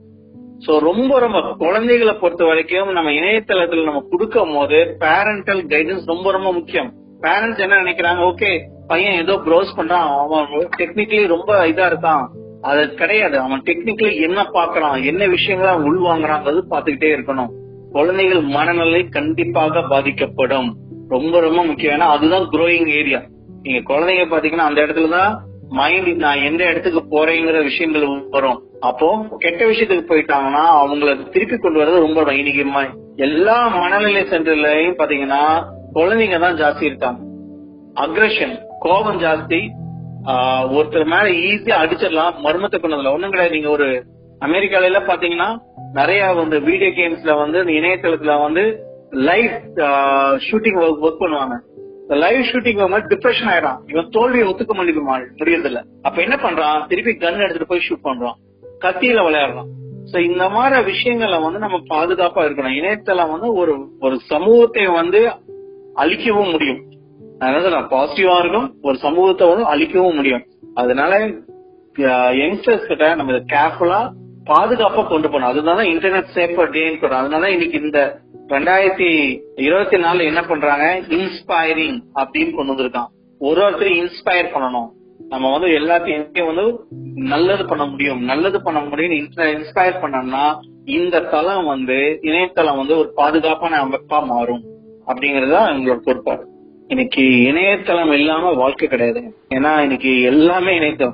சோ ரொம்ப ரொம்ப குழந்தைகளை பொறுத்த வரைக்கும் நம்ம இணையதளத்துல நம்ம கொடுக்கும் போது பேரண்டல் கைடன்ஸ் ரொம்ப ரொம்ப முக்கியம் பேரண்ட்ஸ் என்ன நினைக்கிறாங்க ஓகே பையன் ஏதோ ப்ரௌஸ் பண்றான் அவன் டெக்னிக்கலி ரொம்ப இதா இருக்கான் அது கிடையாது அவன் டெக்னிக்கலி என்ன பாக்குறான் என்ன விஷயங்களை அவன் உள்வாங்குறாங்கிறது பாத்துக்கிட்டே இருக்கணும் குழந்தைகள் மனநிலை கண்டிப்பாக பாதிக்கப்படும் ரொம்ப ரொம்ப முக்கியம் ஏன்னா அதுதான் க்ரோயிங் ஏரியா நீங்க குழந்தைங்க பாத்தீங்கன்னா அந்த இடத்துலதான் மைண்ட் நான் எந்த இடத்துக்கு போறேங்கிற விஷயங்கள் வரும் அப்போ கெட்ட விஷயத்துக்கு போயிட்டாங்கன்னா அவங்கள திருப்பி கொண்டு வர்றது ரொம்ப ரொம்ப இன்னைக்கு ம- எல்லா மனநிலை சென்டர்லயும் பாத்தீங்கன்னா குழந்தைங்க தான் ஜாஸ்தி இருக்காங்க அக்ரஷன் கோபம் ஜாஸ்தி ஆஹ் ஒருத்தர் மேல ஈஸியா அடிச்சிடலாம் மர்மத்தை கொண்டதுல ஒண்ணும் கிடையாது நீங்க ஒரு அமெரிக்கால எல்லாம் பாத்தீங்கன்னா நிறைய வந்து வீடியோ கேம்ஸ்ல வந்து இந்த இணையதளத்துல வந்து லைவ் ஷூட்டிங் ஒர்க் பண்ணுவாங்க லைவ் ஷூட்டிங் வந்து டிப்ரெஷன் ஆயிடும் இவன் தோல்வியை ஒத்துக்க முடியுது முடியறது இல்ல அப்ப என்ன பண்றான் திருப்பி கன் எடுத்துட்டு போய் ஷூட் பண்றான் கத்தியில விளையாடுறான் சோ இந்த மாதிரி விஷயங்களை வந்து நம்ம பாதுகாப்பா இருக்கணும் இணையதளம் வந்து ஒரு ஒரு சமூகத்தை வந்து அழிக்கவும் முடியும் அதனால நான் பாசிட்டிவா இருக்கும் ஒரு சமூகத்தை வந்து அழிக்கவும் முடியும் அதனால யங்ஸ்டர்ஸ் கிட்ட நம்ம இதை கேர்ஃபுல்லா பாதுகாப்பா கொண்டு போகணும் அதுதான் இன்டர்நெட் சேஃபர் டேன்னு சொல்றோம் அதனால இன்னைக்கு இந்த ரெண்டாயிரத்தி இருபத்தி நாலுல என்ன பண்றாங்க இன்ஸ்பைரிங் அப்படின்னு கொண்டு வந்திருக்கான் ஒரு ஒருத்தரையும் இன்ஸ்பயர் பண்ணணும் நம்ம வந்து எல்லாத்தையும் வந்து நல்லது பண்ண முடியும் நல்லது பண்ண முடியும் இன்ஸ்பயர் பண்ணோம்னா இந்த தளம் வந்து இணையதளம் வந்து ஒரு பாதுகாப்பான அமைப்பா மாறும் அப்படிங்கறது தான் எங்களோட பொறுப்பாடு இன்னைக்கு இணையதளம் இல்லாம வாழ்க்கை கிடையாது ஏன்னா இன்னைக்கு எல்லாமே இணையதளம்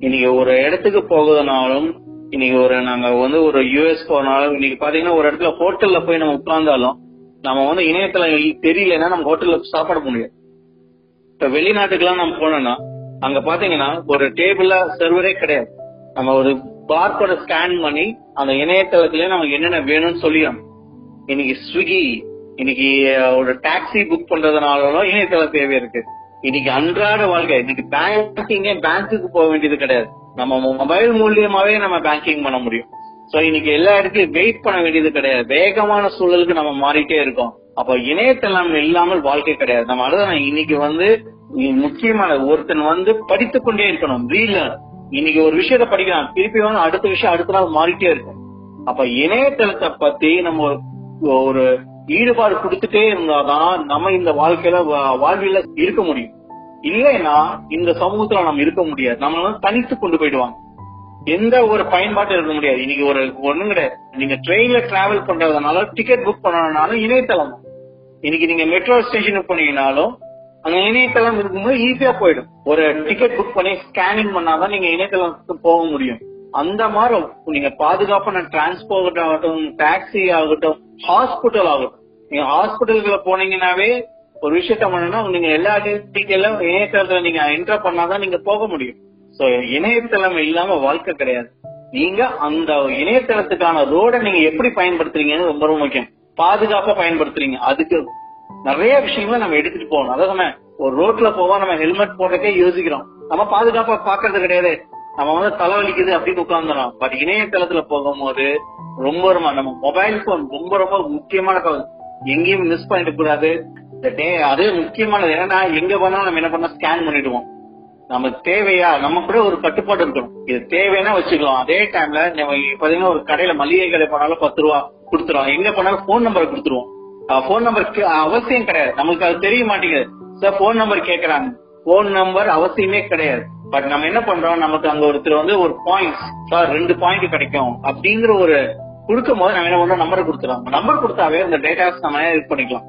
இன்னைக்கு ஒரு இடத்துக்கு போகுதுனாலும் இன்னைக்கு ஒரு நாங்க வந்து ஒரு யூஎஸ் போனாலும் இன்னைக்கு பாத்தீங்கன்னா ஒரு இடத்துல ஹோட்டல்ல போய் நம்ம உட்கார்ந்தாலும் நம்ம வந்து இணையதள தெரியலன்னா நம்ம ஹோட்டல்ல சாப்பிட முடியாது இப்ப வெளிநாட்டுக்கெல்லாம் நம்ம போனோம்னா அங்க பாத்தீங்கன்னா ஒரு டேபிள்ல சர்வரே கிடையாது நம்ம ஒரு பார்கோட ஸ்கேன் பண்ணி அந்த இணையதளத்திலே நமக்கு என்னென்ன வேணும்னு சொல்லிடும் இன்னைக்கு ஸ்விக்கி இன்னைக்கு அஹ், ஒரு டாக்ஸி புக் பண்றதுனாலும் இணையதள தேவை இருக்கு இன்னைக்கு அன்றாட வாழ்க்கை இன்னைக்கு பேங்கிங்கே பேங்க்குக்கு போக வேண்டியது கிடையாது நம்ம மொபைல் மூலியமாவே நம்ம பேங்கிங் பண்ண முடியும் சோ இன்னைக்கு எல்லா இடத்துலயும் வெயிட் பண்ண வேண்டியது கிடையாது வேகமான சூழலுக்கு நம்ம மாறிட்டே இருக்கோம் அப்ப இணையதளம் இல்லாமல் வாழ்க்கை கிடையாது நம்ம அதுதான் இன்னைக்கு வந்து நீ முக்கியமான ஒருத்தன் வந்து படித்துக் கொண்டே இருக்கணும் ரீலர் இன்னைக்கு ஒரு விஷயத்த படிக்கலாம் திருப்பி வந்து அடுத்த விஷயம் அடுத்த நாள் மாறிட்டே இருக்கும் அப்ப இணையதளத்தை பத்தி நம்ம ஒரு- ஒரு ஈடுபாடு கொடுத்துட்டே இருந்தாதான் நம்ம இந்த வாழ்க்கையில வா- வாழ்வியல இருக்க முடியும் இல்லைன்னா இந்த சமூகத்துல நம்ம இருக்க முடியாது நம்மள வந்து தனித்து கொண்டு போயிடுவாங்க எந்த ஒரு பயன்பாட்டும் இருக்க முடியாது இன்னைக்கு ஒரு ஒண்ணும் கிடையாது நீங்க ட்ரெயின்ல டிராவல் பண்றதுனால டிக்கெட் புக் பண்ணணும்னாலும் இணையதளம் இன்னைக்கு நீங்க மெட்ரோ ஸ்டேஷனுக்கு போனீங்கனாலும் அங்க இணையதளம் இருக்கும்போது ஈஸியா போயிடும் ஒரு டிக்கெட் புக் பண்ணி ஸ்கேனிங் பண்ணாதான் நீங்க இணையதளத்துக்கு போக முடியும் அந்த மாதிரி நீங்க பாதுகாப்பான டிரான்ஸ்போர்ட் ஆகட்டும் டாக்ஸி ஆகட்டும் ஹாஸ்பிட்டல் ஆகட்டும் நீங்க ஹாஸ்பிட்டல்குள்ள போனீங்கன்னாவே ஒரு விஷயத்த பண்ணணும்னா நீங்க எல்லா டீட்டெயிலும் இணையதளத்துல நீங்க என்டர் பண்ணாதான் நீங்க போக முடியும் சோ இணையதளம் இல்லாம வாழ்க்கை கிடையாது நீங்க அந்த இணையதளத்துக்கான ரோட நீங்க எப்படி பயன்படுத்துறீங்கன்னு ரொம்ப ரொம்ப முக்கியம் பாதுகாப்பா பயன்படுத்துறீங்க அதுக்கு நிறைய விஷயங்களை நம்ம எடுத்துட்டு போகணும் அதான் சொன்னேன் ஒரு ரோட்ல போவோம் நம்ம ஹெல்மெட் போடுறதுக்கே யோசிக்கிறோம் நம்ம பாதுகாப்பா பாக்குறது கிடையாது நம்ம வந்து தலைவலிக்குது அப்படின்னு உட்கார்ந்துடும் பட் இணையதளத்துல போகும்போது ரொம்ப ரொம்ப நம்ம மொபைல் போன் ரொம்ப ரொம்ப முக்கியமான பகுதி. எங்கேயும் மிஸ் பண்ணிட கூடாது இந்த டே அது முக்கியமானது ஏன்னா எங்க போனாலும் நம்ம என்ன பண்ண ஸ்கேன் பண்ணிடுவோம் நமக்கு தேவையா நம்ம கூட ஒரு கட்டுப்பாடு இருக்கணும் இது தேவைன்னா வச்சுக்கலாம் அதே டைம்ல நம்ம பாத்தீங்கன்னா ஒரு கடையில மளிகை கடை போனாலும் பத்து ரூபா கொடுத்துருவோம் எங்க போனாலும் போன் நம்பர் கொடுத்துருவோம் போன் நம்பர் அவசியம் கிடையாது நமக்கு அது தெரிய மாட்டேங்குது சார் போன் நம்பர் கேக்குறாங்க போன் நம்பர் அவசியமே கிடையாது பட் நம்ம என்ன பண்றோம் நமக்கு அங்க ஒருத்தர் வந்து ஒரு பாயிண்ட்ஸ் சார் ரெண்டு பாயிண்ட் கிடைக்கும் அப்படிங்கிற ஒரு கொடுக்கும் போது நம்ம என்ன பண்றோம் நம்பர் கொடுத்துறோம் நம்பர் கொடுத்தாவே அந்த டேட்டாஸ் நம்ம இது பண்ணிக்கலாம்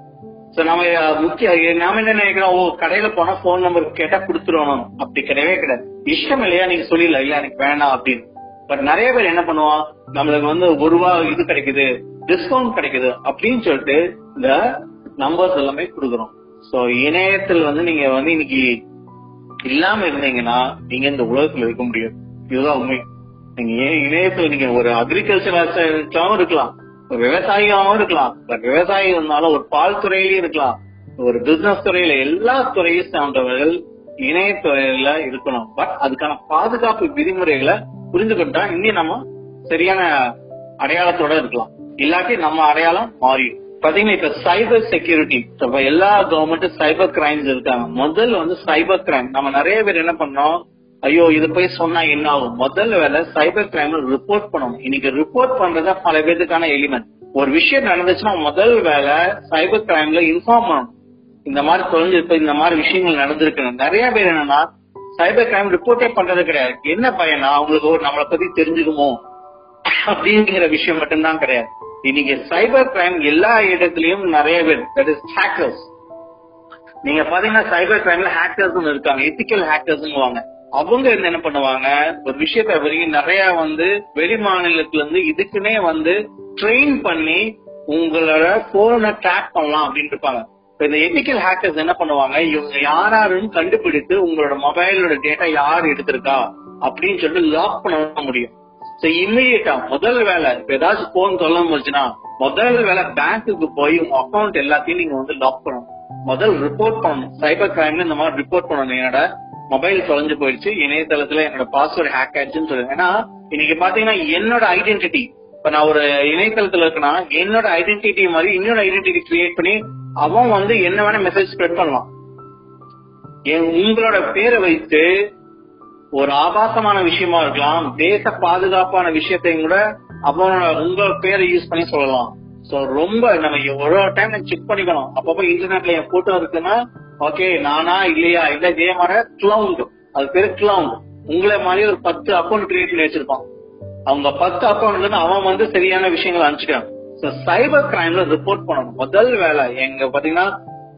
சோ நம்ம அஹ், முக்கிய நாம என்ன நினைக்கிறோம் ஓ கடையில போனா போன் நம்பர் கேட்டா கொடுத்துருவோம் அப்படி கிடையவே கிடையாது இஷ்டம் இல்லையா நீங்க சொல்லிடல இல்ல எனக்கு வேணாம் அப்படின்னு பட் நிறைய பேர் என்ன பண்ணுவோம் நம்மளுக்கு வந்து ஒரு ரூபா இது கிடைக்குது டிஸ்கவுண்ட் கிடைக்குது அப்படின்னு சொல்லிட்டு இந்த நம்பர்ஸ் எல்லாமே கொடுக்குறோம் சோ இணையத்தில் வந்து நீங்க வந்து இன்னைக்கு இல்லாம இருந்தீங்கன்னா நீங்க இந்த உலகத்துல இருக்க முடியாது இதுதான் உண்மை நீங்க ஏன் இணையத்துல நீங்க ஒரு அக்ரிகல்ச்சர் இருக்கலாம் ஒரு விவசாயியாவும் இருக்கலாம் பட் விவசாயி இருந்தாலும் ஒரு பால் துறையிலயும் இருக்கலாம் ஒரு பிசினஸ் துறையில எல்லா துறையும் சார்ந்தவர்கள் இணையத்துறையில இருக்கணும் பட் அதுக்கான பாதுகாப்பு விதிமுறைகளை புரிஞ்சுக்கிட்டா இன்னும் நம்ம சரியான அடையாளத்தோட இருக்கலாம் இல்லாட்டி நம்ம அடையாளம் மாறிடும் பாத்தீங்கன்னா இப்ப சைபர் செக்யூரிட்டி இப்ப எல்லா கவர்மெண்ட் சைபர் கிரைம்ஸ் இருக்காங்க முதல்ல வந்து சைபர் கிரைம் நம்ம நிறைய பேர் என்ன பண்ணோம் ஐயோ இது போய் சொன்னா என்ன ஆகும் முதல் வேலை சைபர் கிரைம் ரிப்போர்ட் பண்ணணும் இன்னைக்கு ரிப்போர்ட் பண்றதா பல பேருக்கான எலிமெண்ட் ஒரு விஷயம் நடந்துச்சுன்னா முதல் வேலை சைபர் கிரைம்ல இன்ஃபார்ம் பண்ணணும் இந்த மாதிரி தொலைஞ்சிருப்பு இந்த மாதிரி விஷயங்கள் நடந்திருக்கு நிறைய பேர் என்னன்னா சைபர் கிரைம் ரிப்போர்ட்டே பண்றது கிடையாது என்ன பயனா அவங்களுக்கு ஒரு நம்மளை பத்தி தெரிஞ்சுக்குமோ அப்படிங்கிற விஷயம் மட்டும்தான் கிடையாது இன்னைக்கு சைபர் கிரைம் எல்லா இடத்துலயும் நிறைய பேர் தட் இஸ் ஹேக்கர்ஸ் நீங்க பாத்தீங்கன்னா சைபர் கிரைம்ல ஹேக்கர்ஸ் இருக்காங்க எத்திக்கல் ஹேக்கர்ஸ் வாங்க அவங்க வந்து என்ன பண்ணுவாங்க ஒரு விஷயத்த வரைக்கும் நிறைய வந்து வெளி மாநிலத்துல இருந்து இதுக்குன்னே வந்து ட்ரெயின் பண்ணி உங்களோட போனை ட்ராக் பண்ணலாம் அப்படின்னு இருப்பாங்க இப்ப இந்த எத்திக்கல் ஹேக்கர்ஸ் என்ன பண்ணுவாங்க இவங்க யாராருன்னு கண்டுபிடித்து உங்களோட மொபைலோட டேட்டா யார் எடுத்திருக்கா அப்படின்னு சொல்லிட்டு லாக் பண்ண முடியும் சோ இம்மிடியட்டா முதல் வேலை இப்ப ஏதாச்சும் போன் சொல்ல முடிச்சுன்னா முதல் வேலை பேங்க்குக்கு போய் உங்க அக்கௌண்ட் எல்லாத்தையும் நீங்க வந்து லாக் பண்ணணும் முதல் ரிப்போர்ட் பண்ணணும் சைபர் கிரைம்ல இந்த மாதிரி ரிப்போர்ட் பண்ணணும் என்னோட மொபைல் தொலைஞ்சு போயிடுச்சு இணையதளத்துல என்னோட பாஸ்வேர்டு ஹேக் ஆயிடுச்சுன்னு சொல்லுங்க ஏன்னா இன்னைக்கு பாத்தீங்கன்னா என்னோட ஐடென்டிட்டி இப்ப நான் ஒரு இணையதளத்துல இருக்கேன்னா என்னோட ஐடென்டிட்டி மாதிரி இன்னொரு ஐடென்டிட்டி கிரியேட் பண்ணி அவன் வந்து என்ன வேணா மெசேஜ் ஸ்ப்ரெட் பண்ணலாம் என் உங்களோட பேரை வைத்து ஒரு ஆபாசமான விஷயமா இருக்கலாம் தேச பாதுகாப்பான விஷயத்தையும் கூட அவனோட உங்க பேரை யூஸ் பண்ணி சொல்லலாம் சோ ரொம்ப நம்ம ஒரு டைம் செக் பண்ணிக்கணும் அப்பப்போ இன்டர்நெட்ல என் போட்டோ இருக்குன்னா ஓகே நானா இல்லையா இல்ல இதே மாதிரி கிளவுண்ட் அது பேரு கிளவுண்ட் உங்களை மாதிரி ஒரு பத்து அக்கௌண்ட் கிரியேட் பண்ணி வச்சிருப்பான் அவங்க பத்து அக்கௌண்ட்ல அவன் வந்து சரியான விஷயங்களை அனுப்பிச்சிட்டான் சோ சைபர் கிரைம்ல ரிப்போர்ட் பண்ணணும் முதல் வேலை எங்க பாத்தீங்கன்னா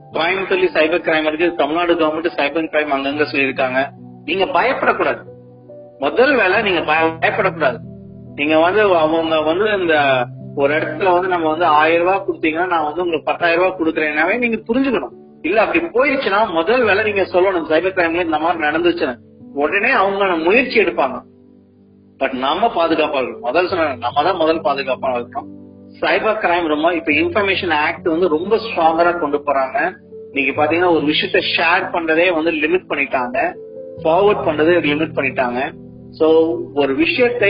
கோயம்புத்தூர்ல சைபர் கிரைம் இருக்கு தமிழ்நாடு கவர்மெண்ட் சைபர் கிரைம் அங்கங்க சொல்லியிருக்காங்க நீங்க பயப்படக்கூடாது முதல் வேலை நீங்க பய- பயப்படக்கூடாது நீங்க வந்து அவங்க வந்து இந்த ஒரு இடத்துல வந்து நம்ம வந்து ஆயிரம் ரூபாய் கொடுத்தீங்கன்னா நான் வந்து உங்களுக்கு பத்தாயிரம் ரூபாய் கொடுக்குறேன்னாவே நீங்க புரிஞ்சுக்கணும் இல்ல அப்படி போயிடுச்சுன்னா முதல் வேலை நீங்க சொல்லணும் சைபர் கிரைம்ல இந்த மாதிரி நடந்துச்சுன்னு உடனே அவங்க முயற்சி எடுப்பாங்க பட் நம்ம பாதுகாப்பா இருக்கணும் முதல் சொன்ன நம்ம தான் முதல் பாதுகாப்பா இருக்கணும் சைபர் கிரைம் ரொம்ப இப்ப இன்ஃபர்மேஷன் ஆக்ட் வந்து ரொம்ப ஸ்ட்ராங்கரா கொண்டு போறாங்க நீங்க பாத்தீங்கன்னா ஒரு விஷயத்த ஷேர் பண்றதே வந்து லிமிட் பண்ணிட்டாங்க ஃபார்வர்ட் பண்றதே லிமிட் பண்ணிட்டாங்க சோ ஒரு விஷயத்தை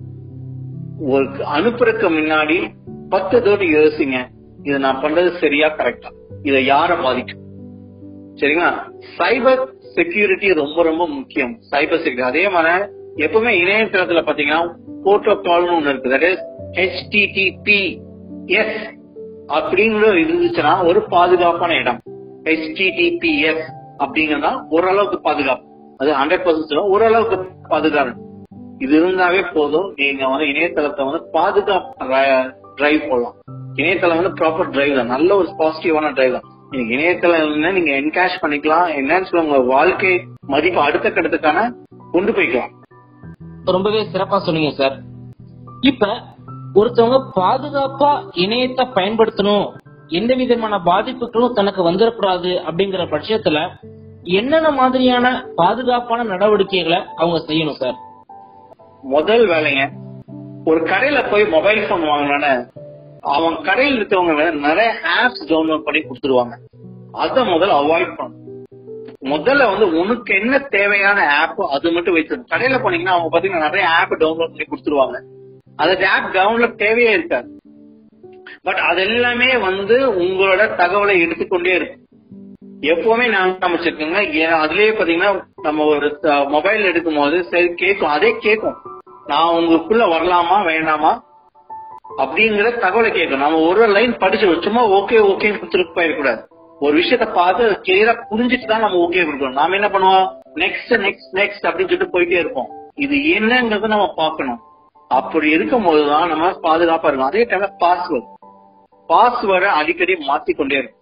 ஒரு அனுப்புறதுக்கு முன்னாடி பத்து தோடி யோசிங்க இது நான் பண்றது சரியா கரெக்டா இதை யார பாதிக்கும் சரிங்களா சைபர் செக்யூரிட்டி ரொம்ப ரொம்ப முக்கியம் சைபர் செக்யூரிட்டி அதே மாதிரி எப்பவுமே இணையதளத்துல பாத்தீங்கன்னா புரோட்டோகால்னு ஒண்ணு இருக்கு தட் இஸ் ஹெச்டிடிபிஎஸ் அப்படிங்கிற இருந்துச்சுன்னா ஒரு பாதுகாப்பான இடம் ஹெச்டிடிபிஎஸ் அப்படிங்கறதா ஓரளவுக்கு பாதுகாப்பு அது ஹண்ட்ரட் பர்சன்ட் ஓரளவுக்கு பாதுகாப்பு இது இருந்தாவே போதும் நீங்க வந்து இணையதளத்தை வந்து பாதுகாப்பு டிரைவ் போடலாம் இணையதளம் வந்து ப்ராப்பர் டிரைவ் தான் நல்ல ஒரு பாசிட்டிவான டிரைவ் தான் நீங்க இணையதளம் இல்லைன்னா நீங்க என்கேஷ் பண்ணிக்கலாம் என்னன்னு சொல்ல உங்க வாழ்க்கை மதிப்பு அடுத்த கட்டத்துக்கான கொண்டு போய்க்கலாம் ரொம்பவே சிறப்பா சொன்னீங்க சார் இப்ப ஒருத்தவங்க பாதுகாப்பா இணையத்தை பயன்படுத்தணும் எந்த விதமான பாதிப்புகளும் தனக்கு வந்துடக்கூடாது அப்படிங்கிற பட்சத்துல என்னென்ன மாதிரியான பாதுகாப்பான நடவடிக்கைகளை அவங்க செய்யணும் சார் முதல் வேலைங்க ஒரு கடையில போய் மொபைல் போன் வாங்கினானே அவன் கடையில் இருக்கவங்க வேற நிறைய ஆப்ஸ் டவுன்லோட் பண்ணி கொடுத்துருவாங்க அத முதல்ல அவாய்ட் பண்ணணும் முதல்ல வந்து உனக்கு என்ன தேவையான ஆப் அது மட்டும் வச்சிருக்கும் கடையில போனீங்கன்னா அவங்க பாத்தீங்கன்னா நிறைய ஆப் டவுன்லோட் பண்ணி கொடுத்துருவாங்க அந்த ஆப் டவுன்லோட் தேவையே இருக்காது பட் அது எல்லாமே வந்து உங்களோட தகவலை எடுத்துக்கொண்டே இருக்கும் எப்பவுமே நான் அமைச்சிருக்கேங்க அதுலயே பாத்தீங்கன்னா நம்ம ஒரு மொபைல் எடுக்கும் போது சரி கேட்கும் அதே கேட்கும் நான் உங்களுக்குள்ள வரலாமா வேண்டாமா அப்படிங்கிற தகவலை கேட்கும் நம்ம ஒரு லைன் படிச்சு சும்மா ஓகே ஓகே கொடுத்துட்டு போயிடக்கூடாது ஒரு விஷயத்த பார்த்து கிளியரா புரிஞ்சுட்டு தான் நம்ம ஓகே கொடுக்கணும் நாம என்ன பண்ணுவோம் நெக்ஸ்ட் நெக்ஸ்ட் நெக்ஸ்ட் அப்படின்னு சொல்லிட்டு போயிட்டே இருப்போம் இது என்னங்கறத நம்ம பார்க்கணும் அப்படி இருக்கும் போதுதான் நம்ம பாதுகாப்பா இருக்கும் அதே டைம்ல பாஸ்வேர்டு பாஸ்வேர்டை அடிக்கடி மாத்திக்கொண்டே இருக்கும்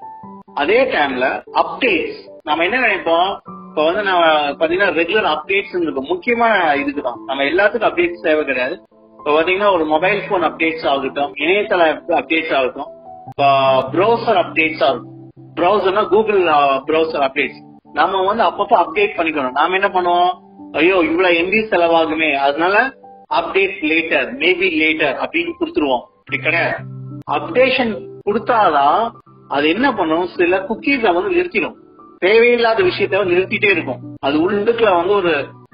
அதே டைம்ல அப்டேட்ஸ் நம்ம என்ன நினைப்போம் இப்ப வந்து நம்ம பாத்தீங்கன்னா ரெகுலர் அப்டேட்ஸ் இருக்கும் முக்கியமான இதுக்குதான் நம்ம எல்லாத்துக்கும் அப்டேட்ஸ் தேவை கிடையாது இப்ப பாத்தீங்கன்னா ஒரு மொபைல் போன் அப்டேட்ஸ் ஆகட்டும் இணையதள அப்டேட்ஸ் ஆகட்டும் ப்ரௌசர் அப்டேட்ஸ் ஆகட்டும் ப்ரௌசர்னா கூகுள் ப்ரௌசர் அப்டேட்ஸ் நம்ம வந்து அப்பப்போ அப்டேட் பண்ணிக்கணும் நாம என்ன பண்ணுவோம் ஐயோ இவ்வளவு எம்பி செலவாகுமே அதனால அப்டேட் லேட்டர் மேபி லேட்டர் அப்படின்னு கொடுத்துருவோம் இப்படி கிடையாது அப்டேஷன் கொடுத்தாதான் அது என்ன பண்ணும் சில குக்கீஸ வந்து நிறுத்திடும் தேவையில்லாத விஷயத்த வந்து நிறுத்திட்டே இருக்கும் அது உள்ளுக்குள்ள வந்து ஒரு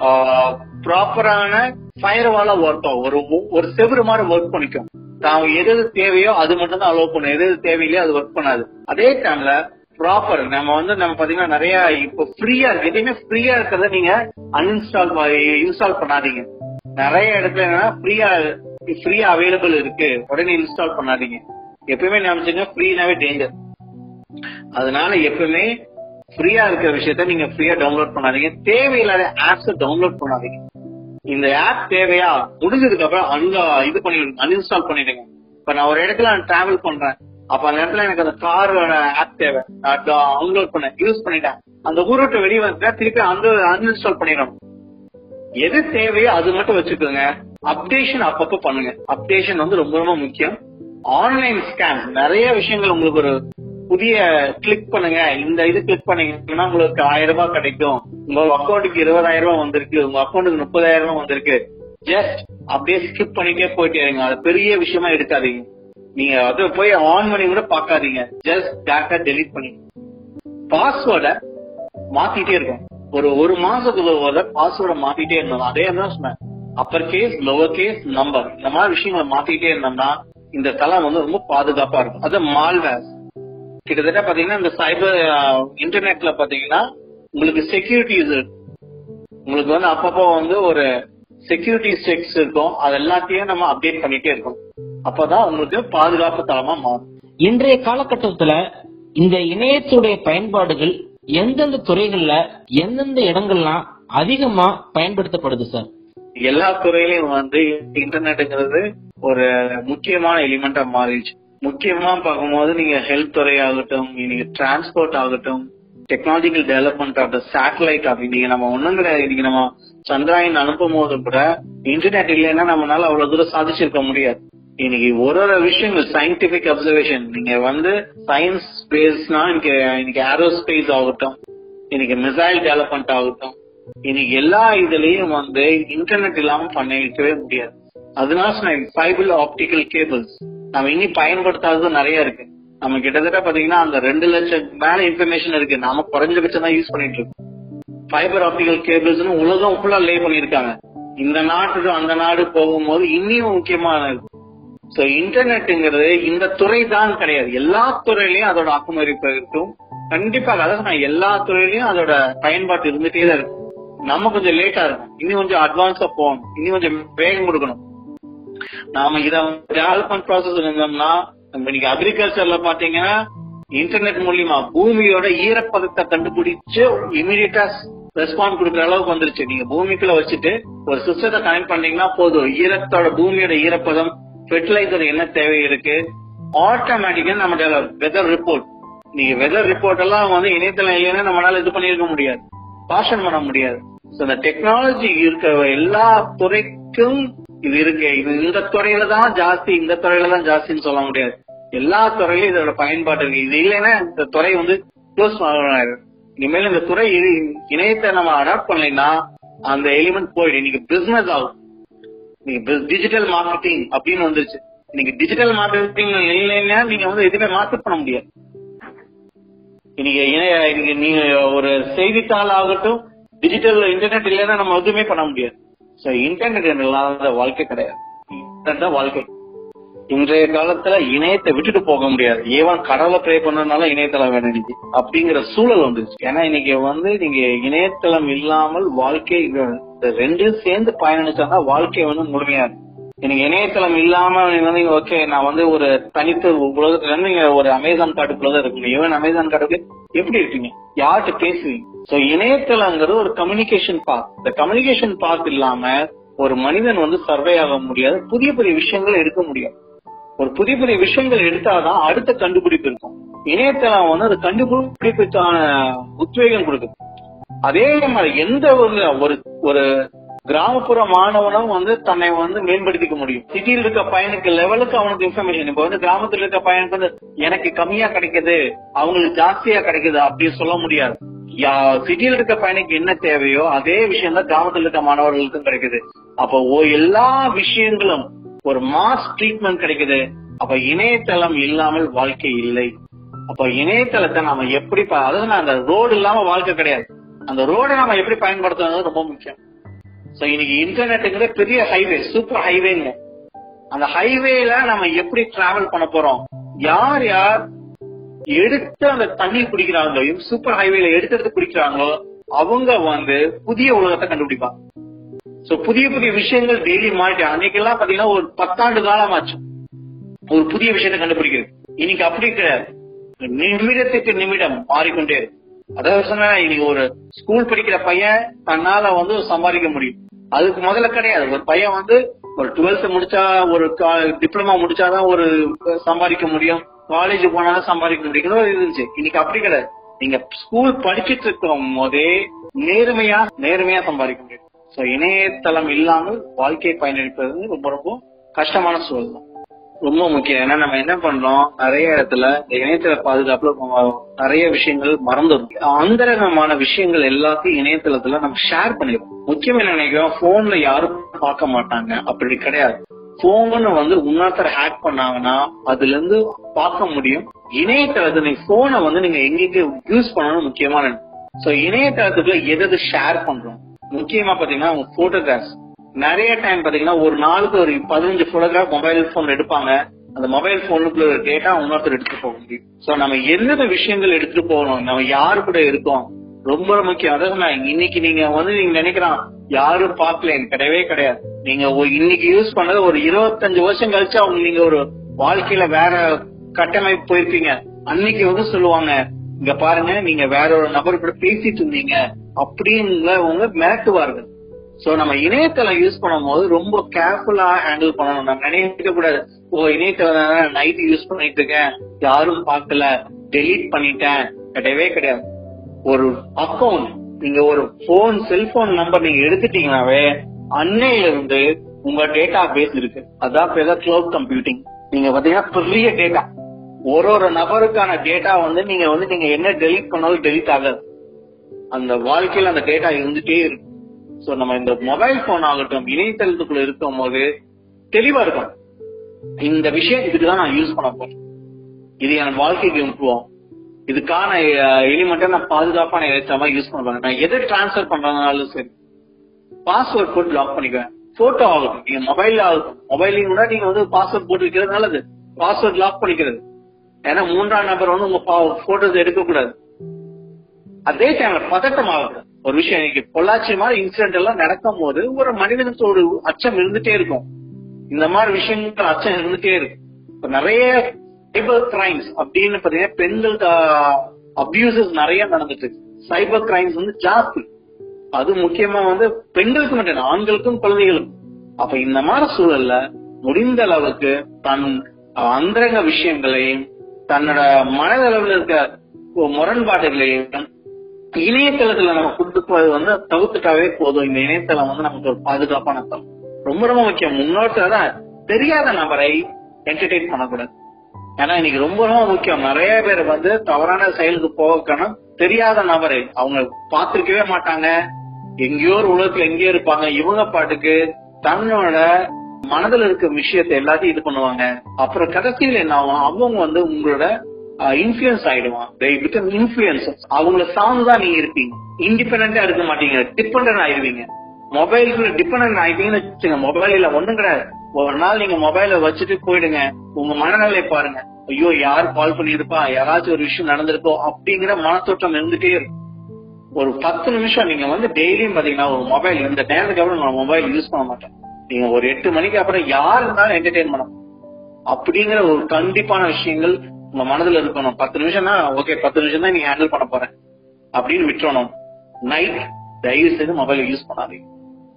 ப்ராப்பரான ஃபயர் வாலா ஒர்க் ஆகும் ஒரு ஒரு செவரு மாதிரி ஒர்க் பண்ணிக்கும் தான் எது எது தேவையோ அது மட்டும் தான் அலோவ் பண்ணும் எது எது தேவையில்லையோ அது ஒர்க் பண்ணாது அதே டைம்ல ப்ராப்பர் நம்ம வந்து நம்ம பாத்தீங்கன்னா நிறைய இப்போ ஃப்ரீயா இருக்கு எதையுமே ஃப்ரீயா இருக்கிறத நீங்க அன்இன்ஸ்டால் இன்ஸ்டால் பண்ணாதீங்க நிறைய இடத்துல என்னன்னா ஃப்ரீயா ஃப்ரீயா அவைலபிள் இருக்கு உடனே இன்ஸ்டால் பண்ணாதீங்க எப்பயுமே நினைச்சுங்க ஃப்ரீனாவே டேஞ்சர் அதனால எப்பவுமே ஃப்ரீயா இருக்கிற விஷயத்த நீங்க ஃப்ரீயா டவுன்லோட் பண்ணாதீங்க தேவையில்லாத ஆப்ஸ் டவுன்லோட் பண்ணாதீங்க இந்த ஆப் தேவையா முடிஞ்சதுக்கு அப்புறம் அங்க இது பண்ணி அன்இன்ஸ்டால் பண்ணிடுங்க இப்ப நான் ஒரு இடத்துல டிராவல் பண்றேன் அப்ப அந்த இடத்துல எனக்கு அந்த கார் ஆப் தேவை டவுன்லோட் பண்ண யூஸ் பண்ணிட்டேன் அந்த ஊரை விட்டு வெளியே வந்துட்டா திருப்பி அந்த அன்இன்ஸ்டால் பண்ணிடணும் எது தேவையோ அது மட்டும் வச்சுக்கோங்க அப்டேஷன் அப்பப்போ பண்ணுங்க அப்டேஷன் வந்து ரொம்ப ரொம்ப முக்கியம் ஆன்லைன் ஸ்கேம் நிறைய விஷயங்கள் உங்களுக்கு ஒரு புதிய கிளிக் பண்ணுங்க இந்த இது கிளிக் பண்ணீங்கன்னா உங்களுக்கு ஆயிரம் ரூபாய் கிடைக்கும் உங்க அக்கௌண்ட்டுக்கு இருபதாயிரம் ரூபாய் வந்திருக்கு உங்க அக்கௌண்ட்டுக்கு முப்பதாயிரம் ரூபாய் வந்திருக்கு ஜஸ்ட் அப்படியே ஸ்கிப் பண்ணிட்டே போயிட்டே இருங்க அது பெரிய விஷயமா எடுக்காதீங்க நீங்க அது போய் ஆன் பண்ணி கூட பாக்காதீங்க ஜஸ்ட் டேட்டா டெலிட் பண்ணி பாஸ்வேர்டை மாத்திட்டே இருக்கும் ஒரு ஒரு மாசத்துக்கு ஒரு பாஸ்வேர்டை மாத்திட்டே இருந்தோம் அதே தான் சொன்னேன் upper case lower case number இந்த மாதிரி விஷயங்களை மாத்திட்டே இருந்தோம்னா இந்த தளம் வந்து ரொம்ப பாதுகாப்பா இருக்கும் அது மால்வேர் கிட்டத்தட்ட பாத்தீங்கன்னா இந்த சைபர் இன்டர்நெட்ல பாத்தீங்கன்னா உங்களுக்கு செக்யூரிட்டிஸ் உங்களுக்கு வந்து அப்பப்போ வந்து ஒரு செக்யூரிட்டி செக்ஸ் இருக்கும் அது எல்லாத்தையும் நம்ம அப்டேட் பண்ணிட்டே இருக்கோம் அப்பதான் உங்களுக்கு பாதுகாப்பு தளமா மாறும் இன்றைய காலகட்டத்துல இந்த இணையத்துடைய பயன்பாடுகள் எந்தெந்த துறைகள்ல எந்தெந்த இடங்கள்லாம் அதிகமா பயன்படுத்தப்படுது சார் எல்லா துறையிலயும் வந்து இன்டர்நெட்டுங்கிறது ஒரு முக்கியமான எலிமெண்டா மாறிடுச்சு முக்கியமா பார்க்கும்போது நீங்க ஹெல்த் துறை ஆகட்டும் நீங்க டிரான்ஸ்போர்ட் ஆகட்டும் டெக்னாலஜிக்கல் டெவலப்மெண்ட் ஆகட்டும் சேட்டலைட் ஆகட்டும் நீங்க நம்ம ஒண்ணும் கிடையாது இன்னைக்கு நம்ம சந்திராயன் அனுப்பும் போது கூட இன்டர்நெட் இல்லைன்னா நம்மளால அவ்வளவு தூரம் சாதிச்சிருக்க முடியாது இன்னைக்கு ஒரு ஒரு விஷயங்கள் சயின்டிபிக் அப்சர்வேஷன் நீங்க வந்து சயின்ஸ் ஸ்பேஸ்னா இன்னைக்கு இன்னைக்கு ஏரோஸ்பேஸ் ஆகட்டும் இன்னைக்கு மிசைல் டெவலப்மெண்ட் ஆகட்டும் இன்னைக்கு எல்லா இதுலயும் வந்து இன்டர்நெட் இல்லாம பண்ணிக்கவே முடியாது அதனால சொன்னேன் ஃபைபிள் ஆப்டிக்கல் கேபிள்ஸ் நம்ம இனி பயன்படுத்தாதது நிறைய இருக்கு நம்ம கிட்டத்தட்ட பாத்தீங்கன்னா அந்த ரெண்டு லட்சம் மேல இன்ஃபர்மேஷன் இருக்கு நாம குறைஞ்சபட்சம் தான் யூஸ் பண்ணிட்டு இருக்கோம் ஃபைபர் ஆப்டிக்கல் கேபிள்ஸ் உலகம் ஃபுல்லா லே பண்ணிருக்காங்க இந்த நாட்டு அந்த நாடு போகும்போது இன்னும் முக்கியமானது சோ இன்டர்நெட்ங்கிறது இந்த துறை தான் கிடையாது எல்லா துறையிலயும் அதோட அக்குமதிப்பு இருக்கும் கண்டிப்பாக அதாவது நான் எல்லா துறையிலயும் அதோட பயன்பாடு இருந்துட்டே தான் இருக்கும் நம்ம கொஞ்சம் லேட்டா இருக்கும் இன்னும் கொஞ்சம் அட்வான்ஸா போகணும் இன்னும் கொஞ்சம் வேகம் கொடுக்கணும் நாம இத டெவலப்மெண்ட் ப்ராசஸ் இருந்தோம்னா நம்ம இன்னைக்கு அக்ரிகல்ச்சர்ல பாத்தீங்கன்னா இன்டர்நெட் மூலியமா பூமியோட ஈரப்பதத்தை கண்டுபிடிச்சு இமீடியட்டா ரெஸ்பான்ஸ் கொடுக்குற அளவுக்கு வந்துருச்சு நீங்க பூமிக்குள்ள வச்சுட்டு ஒரு சிஸ்டத்தை கனெக்ட் பண்ணீங்கன்னா போதும் ஈரத்தோட பூமியோட ஈரப்பதம் ஃபெர்டிலைசர் என்ன தேவை இருக்கு ஆட்டோமேட்டிக்கா நம்ம வெதர் ரிப்போர்ட் நீங்க வெதர் ரிப்போர்ட் எல்லாம் வந்து இணையதளம் இல்லைன்னா நம்மளால இது பண்ணிருக்க முடியாது பாஷன் பண்ண முடியாது So, இந்த டெக்னாலஜி இருக்கிற எல்லா துறைக்கும் இது இருக்கு இது இந்த துறையில தான் ஜாஸ்தி இந்த துறையில தான் ஜாஸ்தின்னு சொல்ல முடியாது எல்லா துறையிலும் இதோட பயன்பாடு இருக்கு இது இல்லைன்னா இந்த துறை வந்து க்ளோஸ் ஆகிடும் இனிமேல் இந்த துறை இ- இணையத்தை நம்ம அடாப்ட் பண்ணலைன்னா அந்த எலிமெண்ட் போயிடும் இன்னைக்கு பிசினஸ் ஆகும் நீங்க டிஜிட்டல் மார்க்கெட்டிங் அப்படின்னு வந்துருச்சு நீங்க டிஜிட்டல் மார்க்கெட்டிங் இல்லைன்னா நீங்க வந்து எதுவுமே மார்க்கெட் பண்ண முடியாது இன்னைக்கு இணைய இன்னைக்கு நீங்க ஒரு செய்தித்தாள் ஆகட்டும் டிஜிட்டல் இன்டர்நெட் இல்லைன்னா நம்ம எதுவுமே பண்ண முடியாது சோ இன்டர்நெட் இல்லாத வாழ்க்கை கிடையாது இன்டர்நெட் தான் வாழ்க்கை இன்றைய காலத்துல இணையத்தை விட்டுட்டு போக முடியாது ஏவன் கடவுளை ப்ரே பண்ணனால இணையதளம் வேணும் இன்னைக்கு அப்படிங்கிற சூழல் வந்துருச்சு ஏன்னா இன்னைக்கு வந்து நீங்க இணையதளம் இல்லாமல் வாழ்க்கை இந்த ரெண்டும் சேர்ந்து பயணிச்சாதான் வாழ்க்கை வந்து முழுமையா இருக்கும் எனக்கு இணையதளம் இல்லாம நீங்க வந்து ஓகே நான் வந்து ஒரு தனித்து உலகத்துல இருந்து நீங்க ஒரு அமேசான் காட்டுக்குள்ளதான் இருக்கீங்க ஈவன் அமேசான் காட்டுக்கு எப்படி இருக்கீங்க யார்கிட்ட பேசுவீங்க சோ இணையதளங்கிறது ஒரு கம்யூனிகேஷன் பாத் இந்த கம்யூனிகேஷன் பாத் இல்லாம ஒரு மனிதன் வந்து சர்வே ஆக முடியாது புதிய புதிய விஷயங்களை எடுக்க முடியாது ஒரு புதிய புதிய விஷயங்கள் எடுத்தாதான் அடுத்த கண்டுபிடிப்பு இருக்கும் இணையதளம் வந்து அது கண்டுபிடிப்புக்கான உத்வேகம் கொடுக்குது அதே மாதிரி எந்த ஒரு ஒரு ஒரு கிராமப்புற மாணவனும் வந்து தன்னை வந்து மேம்படுத்திக்க முடியும் சிட்டியில் இருக்க பையனுக்கு லெவலுக்கு அவனுக்கு இன்ஃபர்மேஷன் இப்ப வந்து கிராமத்துல இருக்க பையனுக்கு வந்து எனக்கு கம்மியா கிடைக்குது அவங்களுக்கு ஜாஸ்தியா கிடைக்குது அப்படின்னு சொல்ல முடியாது சிட்டியில் இருக்க பையனுக்கு என்ன தேவையோ அதே விஷயம் தான் கிராமத்துல இருக்க மாணவர்களுக்கும் கிடைக்குது அப்போ ஓ- எல்லா விஷயங்களும் ஒரு மாஸ் ட்ரீட்மெண்ட் கிடைக்குது அப்ப இணையதளம் இல்லாமல் வாழ்க்கை இல்லை அப்ப இணையதளத்தை நாம எப்படி ப- அதாவது நான் அந்த ரோடு இல்லாம வாழ்க்கை கிடையாது அந்த ரோடை நாம எப்படி பயன்படுத்துறது ரொம்ப முக்கியம் சோ இன்னைக்கு இன்டர்நெட்டுங்கிறது பெரிய ஹைவே சூப்பர் ஹைவேங்க அந்த ஹைவேல நம்ம எப்படி டிராவல் பண்ண போறோம் யார் யார் எடுத்து அந்த தண்ணி குடிக்கிறாங்களோ சூப்பர் ஹைவேல எடுத்து எடுத்து குடிக்கிறாங்களோ அவங்க வந்து புதிய உலகத்தை கண்டுபிடிப்பாங்க சோ புதிய புதிய விஷயங்கள் டெய்லி மாறிட்டு அன்னைக்கெல்லாம் பாத்தீங்கன்னா ஒரு பத்தாண்டு காலமாச்சு ஒரு புதிய விஷயத்தை கண்டுபிடிக்கிறது இன்னைக்கு அப்படி கிடையாது நிமிடத்துக்கு நிமிடம் மாறிக்கொண்டே இருக்கு அதாவது சொன்னா இன்னைக்கு ஒரு ஸ்கூல் படிக்கிற பையன் தன்னால வந்து சம்பாதிக்க முடியும் அதுக்கு முதல்ல கிடையாது ஒரு பையன் வந்து ஒரு டுவெல்த் முடிச்சா ஒரு டிப்ளமா முடிச்சாதான் ஒரு சம்பாதிக்க முடியும் காலேஜ் போனாதான் சம்பாதிக்க முடியும் ஒரு இது இருந்துச்சு இன்னைக்கு அப்படி கிடையாது நீங்க ஸ்கூல் படிச்சிட்டு இருக்கும் போதே நேர்மையா நேர்மையா சம்பாதிக்க முடியும் சோ இணையதளம் இல்லாமல் வாழ்க்கையை பயனளிப்பது வந்து ரொம்ப ரொம்ப கஷ்டமான சூழல் தான் ரொம்ப முக்கியம் ஏன்னா நம்ம என்ன பண்றோம் நிறைய இடத்துல இந்த இணையதள பாதுகாப்புல நம்ம நிறைய விஷயங்கள் மறந்துடும் அந்தரங்கமான விஷயங்கள் எல்லாத்தையும் இணையதளத்துல நம்ம ஷேர் பண்ணிடுவோம் முக்கியம் என்ன நினைக்கிறோம் போன்ல யாரும் பார்க்க மாட்டாங்க அப்படி கிடையாது போன் வந்து இன்னொருத்தர் ஹேக் பண்ணாங்கன்னா அதுல இருந்து பார்க்க முடியும் இணையதளத்தை நீங்க போனை வந்து நீங்க எங்கெங்க யூஸ் பண்ணணும் முக்கியமான சோ இணையதளத்துக்குள்ள எது எது ஷேர் பண்றோம் முக்கியமா பாத்தீங்கன்னா உங்க போட்டோகிராஃப்ஸ் நிறைய டைம் பாத்தீங்கன்னா ஒரு நாளுக்கு ஒரு பதினஞ்சு போட்டோகிராஃப் மொபைல் போன் எடுப்பாங்க அந்த மொபைல் போனுக்குள்ள டேட்டா இன்னொருத்தர் எடுத்துட்டு போக முடியும் சோ நம்ம என்னென்ன விஷயங்கள் எடுத்துட்டு போகணும் நம்ம யாரு கூட இருக்கோம் ரொம்ப முக்கியம் அதாவது நான் இன்னைக்கு நீங்க வந்து நீங்க நினைக்கிறான் யாரும் பார்க்கல கிடையவே கிடையாது நீங்க ஒரு- இன்னைக்கு யூஸ் பண்ணது ஒரு இருபத்தஞ்சு வருஷம் கழிச்சு அவங்க நீங்க ஒரு வாழ்க்கையில வேற கட்டமைப்பு போயிருப்பீங்க அன்னைக்கு வந்து சொல்லுவாங்க இங்க பாருங்க நீங்க வேற ஒரு நபர் கூட பேசிட்டு இருந்தீங்க அப்படிங்கிறவங்க மிரட்டுவார்கள் சோ நம்ம இணையதளம் யூஸ் பண்ணும்போது ரொம்ப கேர்ஃபுல்லா ஹேண்டில் பண்ணணும் நம்ம நினைக்க கூடாது ஓ இணையதளம் நைட் யூஸ் பண்ணிட்டு இருக்கேன் யாரும் பார்க்கல டெலீட் பண்ணிட்டேன் கிடையவே கிடையாது ஒரு அக்கௌண்ட் நீங்க ஒரு போன் செல்போன் நம்பர் நீங்க எடுத்துட்டீங்கன்னாவே அன்னையில இருந்து உங்க டேட்டா பேஸ் இருக்கு அதான் பேர் கிளவுட் கம்ப்யூட்டிங் நீங்க பாத்தீங்கன்னா பெரிய டேட்டா ஒரு ஒரு நபருக்கான டேட்டா வந்து நீங்க வந்து நீங்க என்ன டெலிட் பண்ணாலும் டெலிட் ஆகாது அந்த வாழ்க்கையில அந்த டேட்டா இருந்துட்டே இருக்கும் சோ நம்ம இந்த மொபைல் போன் ஆகட்டும் இணையதளத்துக்குள்ள இருக்கும் போது தெளிவா இருக்கும் இந்த விஷயம் இதுக்கு தான் நான் யூஸ் பண்ண போறேன் இது என் வாழ்க்கைக்கு இம்ப்ரூவ் இதுக்கான எலிமெண்ட்டை நான் பாதுகாப்பான ஏற்ற மாதிரி யூஸ் பண்ணுவேன் நான் எதை டிரான்ஸ்ஃபர் பண்றதுனாலும் சரி பாஸ்வேர்ட் போட்டு லாக் பண்ணிக்குவேன் போட்டோ ஆகட்டும் நீங்க மொபைல்ல ஆகட்டும் மொபைலையும் கூட நீங்க வந்து பாஸ்வேர்ட் போட்டு வைக்கிறது நல்லது பாஸ்வேர்ட் லாக் பண்ணிக்கிறது ஏன்னா மூன்றாம் நபர் வந்து உங்க போட்டோஸ் எடுக்க கூடாது அதே டைம்ல பதட்டம் ஆகுது ஒரு விஷயம் இன்னைக்கு பொள்ளாச்சி மாதிரி இன்சிடென்ட் எல்லாம் நடக்கும் போது ஒரு மனிதனுக்கு ஒரு அச்சம் இருந்துட்டே இருக்கும் இந்த மாதிரி விஷயங்கள் அச்சம் இருந்துட்டே இருக்கு இப்ப நிறைய சைபர் கிரைம்ஸ் அப்படின்னு பாத்தீங்கன்னா பெண்களுக்கு அபியூசஸ் நிறைய நடந்துட்டு இருக்கு சைபர் கிரைம்ஸ் வந்து ஜாஸ்தி அது முக்கியமா வந்து பெண்களுக்கு மட்டும் இல்ல, ஆண்களுக்கும் குழந்தைகளுக்கும் அப்ப இந்த மாதிரி சூழல்ல முடிந்த அளவுக்கு தன் அந்தரங்க விஷயங்களையும் தன்னோட மனதளவில் இருக்க முரண்பாடுகளையும் இணையதளத்துல நம்ம கொடுத்துப்பது வந்து தவிர்த்துட்டாவே போதும் இந்த இணையதளம் வந்து நமக்கு ஒரு பாதுகாப்பான தளம் ரொம்ப ரொம்ப முக்கியம் முன்னோட்ட தெரியாத நபரை என்டர்டெயின் பண்ணக்கூடாது ஏன்னா இன்னைக்கு ரொம்ப ரொம்ப முக்கியம் நிறைய பேர் வந்து தவறான செயலுக்கு போகணும் தெரியாத நபரை அவங்க பார்த்திருக்கவே மாட்டாங்க எங்கேயோ ஒரு உலகத்துல எங்கேயோ இருப்பாங்க இவங்க பாட்டுக்கு தன்னோட மனதுல இருக்க விஷயத்தை எல்லாத்தையும் இது பண்ணுவாங்க அப்புறம் கடைசியில் என்ன ஆகும் அவங்க வந்து உங்களோட இன்ஃபுளுன்ஸ் ஆயிடுவான் பிகம் இன்ஃபுளுன்ஸ் அவங்கள சார்ந்துதான் நீங்க இருப்பீங்க இண்டிபெண்டா இருக்க மாட்டீங்க டிபெண்ட் ஆயிருவீங்க மொபைலுக்குள்ள டிபெண்ட் ஆயிட்டீங்கன்னு வச்சுங்க மொபைல்ல ஒண்ணும் கிடையாது ஒரு நாள் நீங்க மொபைல வச்சுட்டு போயிடுங்க உங்க மனநிலை பாருங்க ஐயோ யார் கால் பண்ணிருப்பா யாராச்சும் ஒரு விஷயம் நடந்திருக்கோ அப்படிங்கிற மனத்தோட்டம் இருந்துட்டே இருக்கும் ஒரு பத்து நிமிஷம் நீங்க வந்து டெய்லியும் பாத்தீங்கன்னா ஒரு மொபைல் இந்த நேரத்துக்கு அப்புறம் நான் மொபைல் யூஸ் பண்ண மாட்டேன் நீங்க ஒரு எட்டு மணிக்கு அப்புறம் யார் இருந்தாலும் என்டர்டெயின் பண்ண அப்படிங்கிற ஒரு கண்டிப்பான விஷயங்கள் உங்க மனதுல இருக்கணும் பத்து நிமிஷம்னா ஓகே பத்து நிமிஷம் தான் நீங்க ஹேண்டில் பண்ண போறேன் அப்படின்னு விட்டுறணும் நைட் தயவு செய்து மொபைல் யூஸ் பண்ணாதீங்க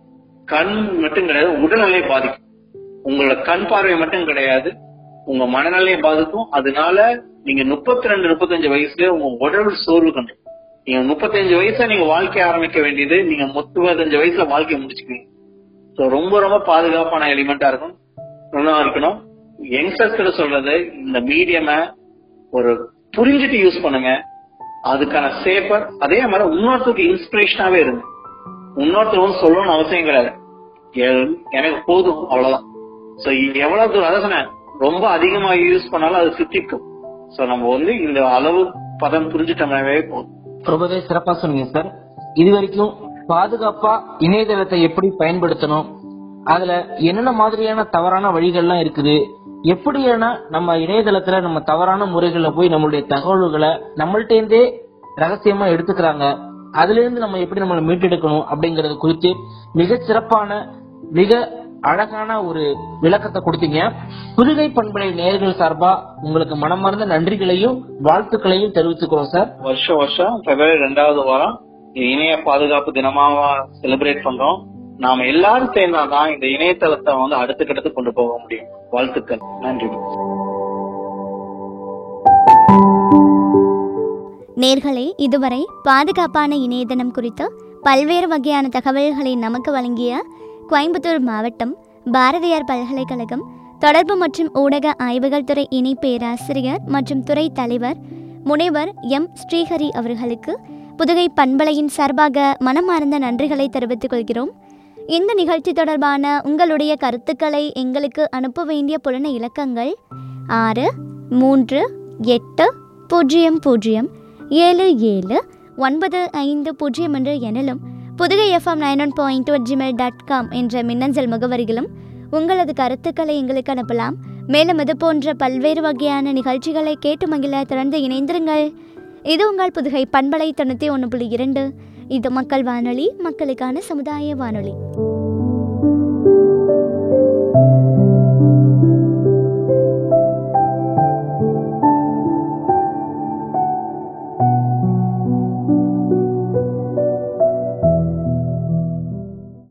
கண் மட்டும் கிடையாது உடல்நிலை பாதிக்கும் உங்களோட கண் பார்வை மட்டும் கிடையாது உங்க மனநிலையை பாதிக்கும் அதனால நீங்க முப்பத்தி ரெண்டு முப்பத்தஞ்சு வயசுல உங்க உடல் சோர்வு கண்டு நீங்க முப்பத்தஞ்சு வயசுல நீங்க வாழ்க்கை ஆரம்பிக்க வேண்டியது நீங்க முப்பத்தஞ்சு வயசுல வாழ்க்கையை முடிச்சுக்குவீங்க சோ ரொம்ப ரொம்ப பாதுகாப்பான எலிமெண்டா இருக்கும் நல்லா இருக்கணும் யங்ஸ்டர்ஸ் கிட்ட சொல்றது இந்த மீடியம ஒரு புரிஞ்சுட்டு யூஸ் பண்ணுங்க அதுக்கான சேஃபர் அதே மாதிரி இன்னொருத்தருக்கு இன்ஸ்பிரேஷனாவே இருங்க இன்னொருத்தர் வந்து சொல்லணும்னு அவசியம் கிடையாது எ- எனக்கு போதும் அவ்வளவுதான் சோ எவ்வளவு தூரம் அதான் சொன்னேன் ரொம்ப அதிகமா யூஸ் பண்ணாலும் அது சித்திக்கும் சோ நம்ம வந்து இந்த அளவு பதம் புரிஞ்சுட்டோம்னாவே போதும் ரொம்பவே சிறப்பா சொன்னீங்க சார் இது வரைக்கும் பாதுகாப்பா இணையதளத்தை எப்படி பயன்படுத்தணும் அதுல என்னென்ன மாதிரியான தவறான வழிகள்லாம் இருக்குது எப்படியான நம்ம இணையதளத்துல நம்ம தவறான முறைகள்ல போய் நம்மளுடைய தகவல்களை நம்மள்டேந்தே ரகசியமா எடுத்துக்கிறாங்க அதுல இருந்து நம்ம எப்படி நம்மளை மீட்டெடுக்கணும் அப்படிங்கறது குறித்து மிக சிறப்பான மிக அழகான ஒரு விளக்கத்தை கொடுத்தீங்க புதுகை பண்பலை நேயர்கள் சார்பா உங்களுக்கு மனமார்ந்த நன்றிகளையும் வாழ்த்துக்களையும் தெரிவித்துக்கிறோம் சார் வருஷம் வருஷம் பிப்ரவரி ரெண்டாவது வாரம் இது இணைய பாதுகாப்பு தினமாக செலிப்ரேட் பண்றோம் நாம எல்லாரும் சேர்ந்தாதான் இந்த இணையதளத்தை வந்து அடுத்த கட்டத்துக்கு கொண்டு போக முடியும் வாழ்த்துக்கள் நன்றி நேர்களே இதுவரை பாதுகாப்பான இணையதளம் குறித்து பல்வேறு வகையான தகவல்களை நமக்கு வழங்கிய கோயம்புத்தூர் மாவட்டம் பாரதியார் பல்கலைக்கழகம் தொடர்பு மற்றும் ஊடக ஆய்வுகள் துறை இணை பேராசிரியர் மற்றும் துறை தலைவர் முனைவர் எம் ஸ்ரீஹரி அவர்களுக்கு புதுகை பண்பலையின் சார்பாக மனமார்ந்த நன்றிகளை தெரிவித்துக் கொள்கிறோம் இந்த நிகழ்ச்சி தொடர்பான உங்களுடைய கருத்துக்களை எங்களுக்கு அனுப்ப வேண்டிய புலன இலக்கங்கள் ஆறு மூன்று எட்டு பூஜ்ஜியம் பூஜ்ஜியம் ஏழு ஏழு ஒன்பது ஐந்து பூஜ்ஜியம் என்ற எண்ணிலும் Pudugai FM nine one point two Gmail dot com என்ற மின்னஞ்சல் முகவரிகளும் உங்களது கருத்துக்களை எங்களுக்கு அனுப்பலாம் மேலும் இது போன்ற பல்வேறு வகையான நிகழ்ச்சிகளை கேட்டு மகிழ தொடர்ந்து இணைந்திருங்கள் இது உங்கள் புதுகை பண்பலை தொண்ணூற்றி ஒன்று புள்ளி இரண்டு இது மக்கள் வானொலி மக்களுக்கான சமுதாய வானொலி